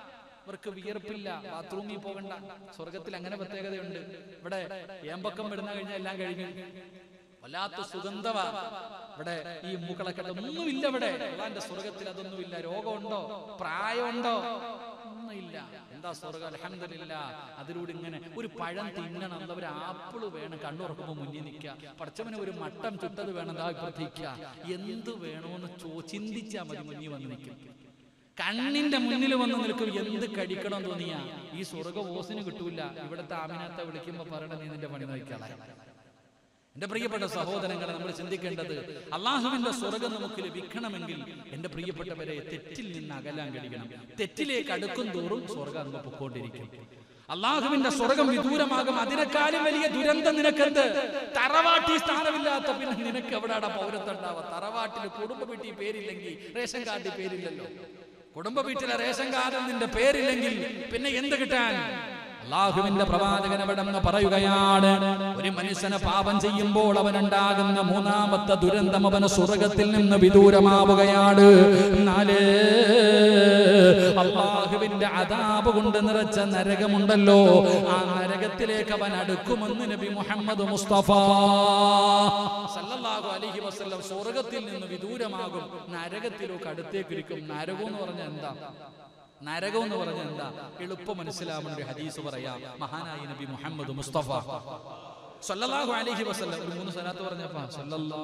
അവർക്ക് വിയർപ്പില്ല ബാത്റൂമിൽ പോകണ്ട സ്വർഗത്തിൽ അങ്ങനെ പ്രത്യേകതയുണ്ട് ഇവിടെ ഏമ്പക്കം വിടുന്ന കഴിഞ്ഞാൽ എല്ലാം കഴിഞ്ഞു വല്ലാത്ത സുഗന്ധവ ഇവിടെ ഈ മൂക്കളക്കെട്ട് ഒന്നുമില്ല ഇവിടെ അള്ളാന്റെ സ്വർഗത്തിൽ അതൊന്നുമില്ല രോഗമുണ്ടോ പ്രായമുണ്ടോ ഒന്നുമില്ല എന്താ സ്വർഗം അലഹമില്ല അതിലൂടെ ഇങ്ങനെ ഒരു പഴം തിന്നണം എന്താ ഒരു ആപ്പിള് വേണം കണ്ണുറക്കുമ്പോൾ മുന്നിൽ നിൽക്കുക പടച്ചവന് ഒരു മട്ടം ചുട്ടത് വേണം എന്താ ഇപ്പുറത്തേക്കുക എന്ത് വേണോന്ന് ചോ ചിന്തിച്ചാൽ മതി മുന്നിൽ വന്ന് നിൽക്കും കണ്ണിന്റെ മുന്നിൽ വന്ന് നിൽക്കും എന്ത് കഴിക്കണം തോന്നിയാ ഈ സ്വർഗ ഓസിന് കിട്ടൂല ഇവിടുത്തെ ആമിനാത്ത വിളിക്കുമ്പോ പറയണ നീ നിന്റെ പണി നോക്കിയാളെ എന്റെ പ്രിയപ്പെട്ട സഹോദരങ്ങളെ നമ്മൾ ചിന്തിക്കേണ്ടത് അള്ളാഹുവിന്റെ സ്വർഗം നമുക്ക് ലഭിക്കണമെങ്കിൽ എന്റെ പ്രിയപ്പെട്ടവരെ തെറ്റിൽ നിന്ന് അകലാൻ കഴിയണം തെറ്റിലേക്ക് അടുക്കും തോറും സ്വർഗം അങ്ങ് പൊക്കോണ്ടിരിക്കും അള്ളാഹുവിന്റെ സ്വർഗം വിദൂരമാകും അതിനേക്കാളും വലിയ ദുരന്തം നിനക്കെന്ത് തറവാട്ടി സ്ഥാനമില്ലാത്ത പിന്നെ നിനക്ക് എവിടെയാണ് പൗരത്വം ഉണ്ടാവുക തറവാട്ടിൽ കുടുംബ വീട്ടിൽ പേരില്ലെങ്കിൽ റേഷൻ കാർഡിൽ പേരില്ലല്ലോ കുടുംബ വീട്ടിലെ റേഷൻ കാർഡിൽ നിന്റെ പേരില്ലെങ്കിൽ പിന്നെ എന്ത് കിട്ടാൻ അള്ളാഹുവിന്റെ പ്രവാചകൻ അവിടെ അങ്ങ് പറയുകയാണ് ഒരു മനുഷ്യന് പാപം ചെയ്യുമ്പോൾ അവനുണ്ടാകുന്ന മൂന്നാമത്തെ ദുരന്തം അവന് സ്വർഗത്തിൽ നിന്ന് വിദൂരമാവുകയാണ് എന്നാലേ അള്ളാഹുവിന്റെ അതാപ് കൊണ്ട് നിറച്ച നരകമുണ്ടല്ലോ ആ നരകത്തിലേക്ക് അവൻ അടുക്കുമെന്ന് നബി മുഹമ്മദ് മുസ്തഫ സല്ലല്ലാഹു അലൈഹി വസല്ലം സ്വർഗത്തിൽ നിന്ന് വിദൂരമാകും നരകത്തിലേക്ക് അടുത്തേക്ക് ഇരിക്കും നരകം എന്ന് പറഞ്ഞാൽ എന്താ നരകം എന്ന് പറഞ്ഞ എന്താ എളുപ്പം മനസ്സിലാവുന്ന ഒരു ഹദീസ് പറയാം മഹാനായി നബി മുഹമ്മദ് മുസ്തഫ സല്ലല്ലാഹു അലൈഹി വസല്ലം ഒരു മൂന്ന് സ്ഥലത്ത് പറഞ്ഞപ്പോ സല്ലല്ലാ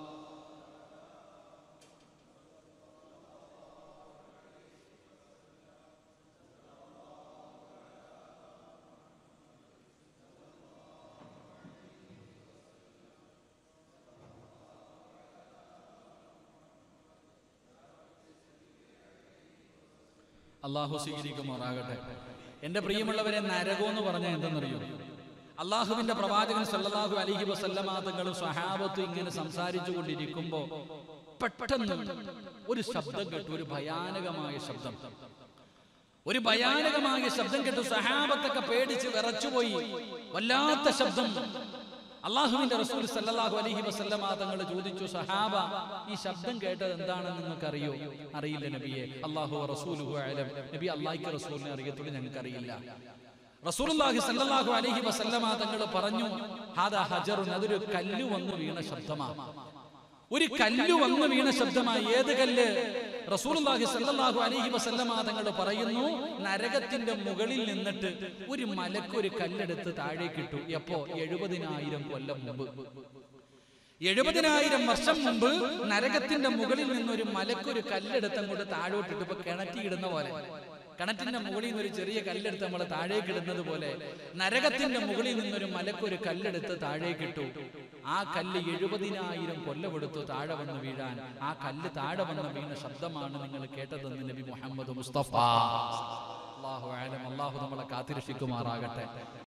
അള്ളാഹു സ്വീകരിക്കുമാറാകട്ടെ എന്റെ പ്രിയമുള്ളവരെ നരകം എന്ന് പറഞ്ഞാൽ എന്തെന്നറിയോ അള്ളാഹുവിന്റെ പ്രവാചകൻ സല്ലല്ലാഹു അലൈഹി വസല്ലമ തങ്ങളും സ്വഹാബത്തും ഇങ്ങനെ സംസാരിച്ചു കൊണ്ടിരിക്കുമ്പോ പെട്ടെന്ന് ഒരു ശബ്ദം കേട്ടു ഒരു ഭയാനകമായ ശബ്ദം ഒരു ഭയാനകമായ ശബ്ദം കേട്ടു സഹാബത്തൊക്കെ പേടിച്ച് വിറച്ചുപോയി വല്ലാത്ത ശബ്ദം അള്ളാഹുവിന്റെ റസൂൽ സല്ലല്ലാഹു അലൈഹി വസല്ലമ തങ്ങൾ ചോദിച്ചു സഹാബ ഈ ശബ്ദം കേട്ടത് എന്താണെന്ന് നിങ്ങൾക്ക് അറിയോ അറിയില്ല നബിയെ അള്ളാഹു റസൂലുഹു അലം നബി അള്ളാഹിക്ക് റസൂലിനെ അറിയത്തുള്ളൂ ഞങ്ങൾക്ക് അറിയില്ല റസൂലുള്ളാഹി സല്ലല്ലാഹു അലൈഹി വസല്ലമ തങ്ങൾ പറഞ്ഞു ഹാദാ ഹജറുൻ അതൊരു കല്ല് വന്ന് വീണ ശബ്ദമാണ് ഒരു കല്ല് വന്ന് വീണ ശബ്ദമായി ഏത് കല്ല് റസൂലുള്ളാഹി സല്ലല്ലാഹു അലൈഹി വസല്ലമ തങ്ങൾ പറയുന്നു നരകത്തിന്റെ മുകളിൽ നിന്നിട്ട് ഒരു മലക്ക് ഒരു കല്ലെടുത്ത് താഴേക്ക് ഇട്ടു എപ്പോ എഴുപതിനായിരം കൊല്ലം മുമ്പ് എഴുപതിനായിരം വർഷം മുമ്പ് നരകത്തിന്റെ മുകളിൽ നിന്ന് ഒരു മലക്ക് ഒരു കല്ലെടുത്ത് അങ്ങോട്ട് താഴോട്ടിട്ട് ഇപ്പൊ കിണറ്റിയിടുന്ന പോലെ കിണറ്റിന്റെ മുകളിൽ നിന്ന് ഒരു ചെറിയ കല്ലെടുത്ത് നമ്മൾ താഴേക്ക് ഇടുന്നത് പോലെ നരകത്തിന്റെ മുകളിൽ നിന്നൊരു മലക്കൊരു കല്ലെടുത്ത് താഴേക്കിട്ടു ആ കല്ല് എഴുപതിനായിരം കൊല്ലമെടുത്തു താഴെ വന്ന് വീഴാൻ ആ കല്ല് താഴെ വന്ന് വീണ ശബ്ദമാണ് നിങ്ങൾ കേട്ടതെന്ന് നബി മുഹമ്മദ് മുസ്തഫ അള്ളാഹു ആലം അള്ളാഹു നമ്മളെ കാത്തിരക്ഷിക്കുമാറാകട്ടെ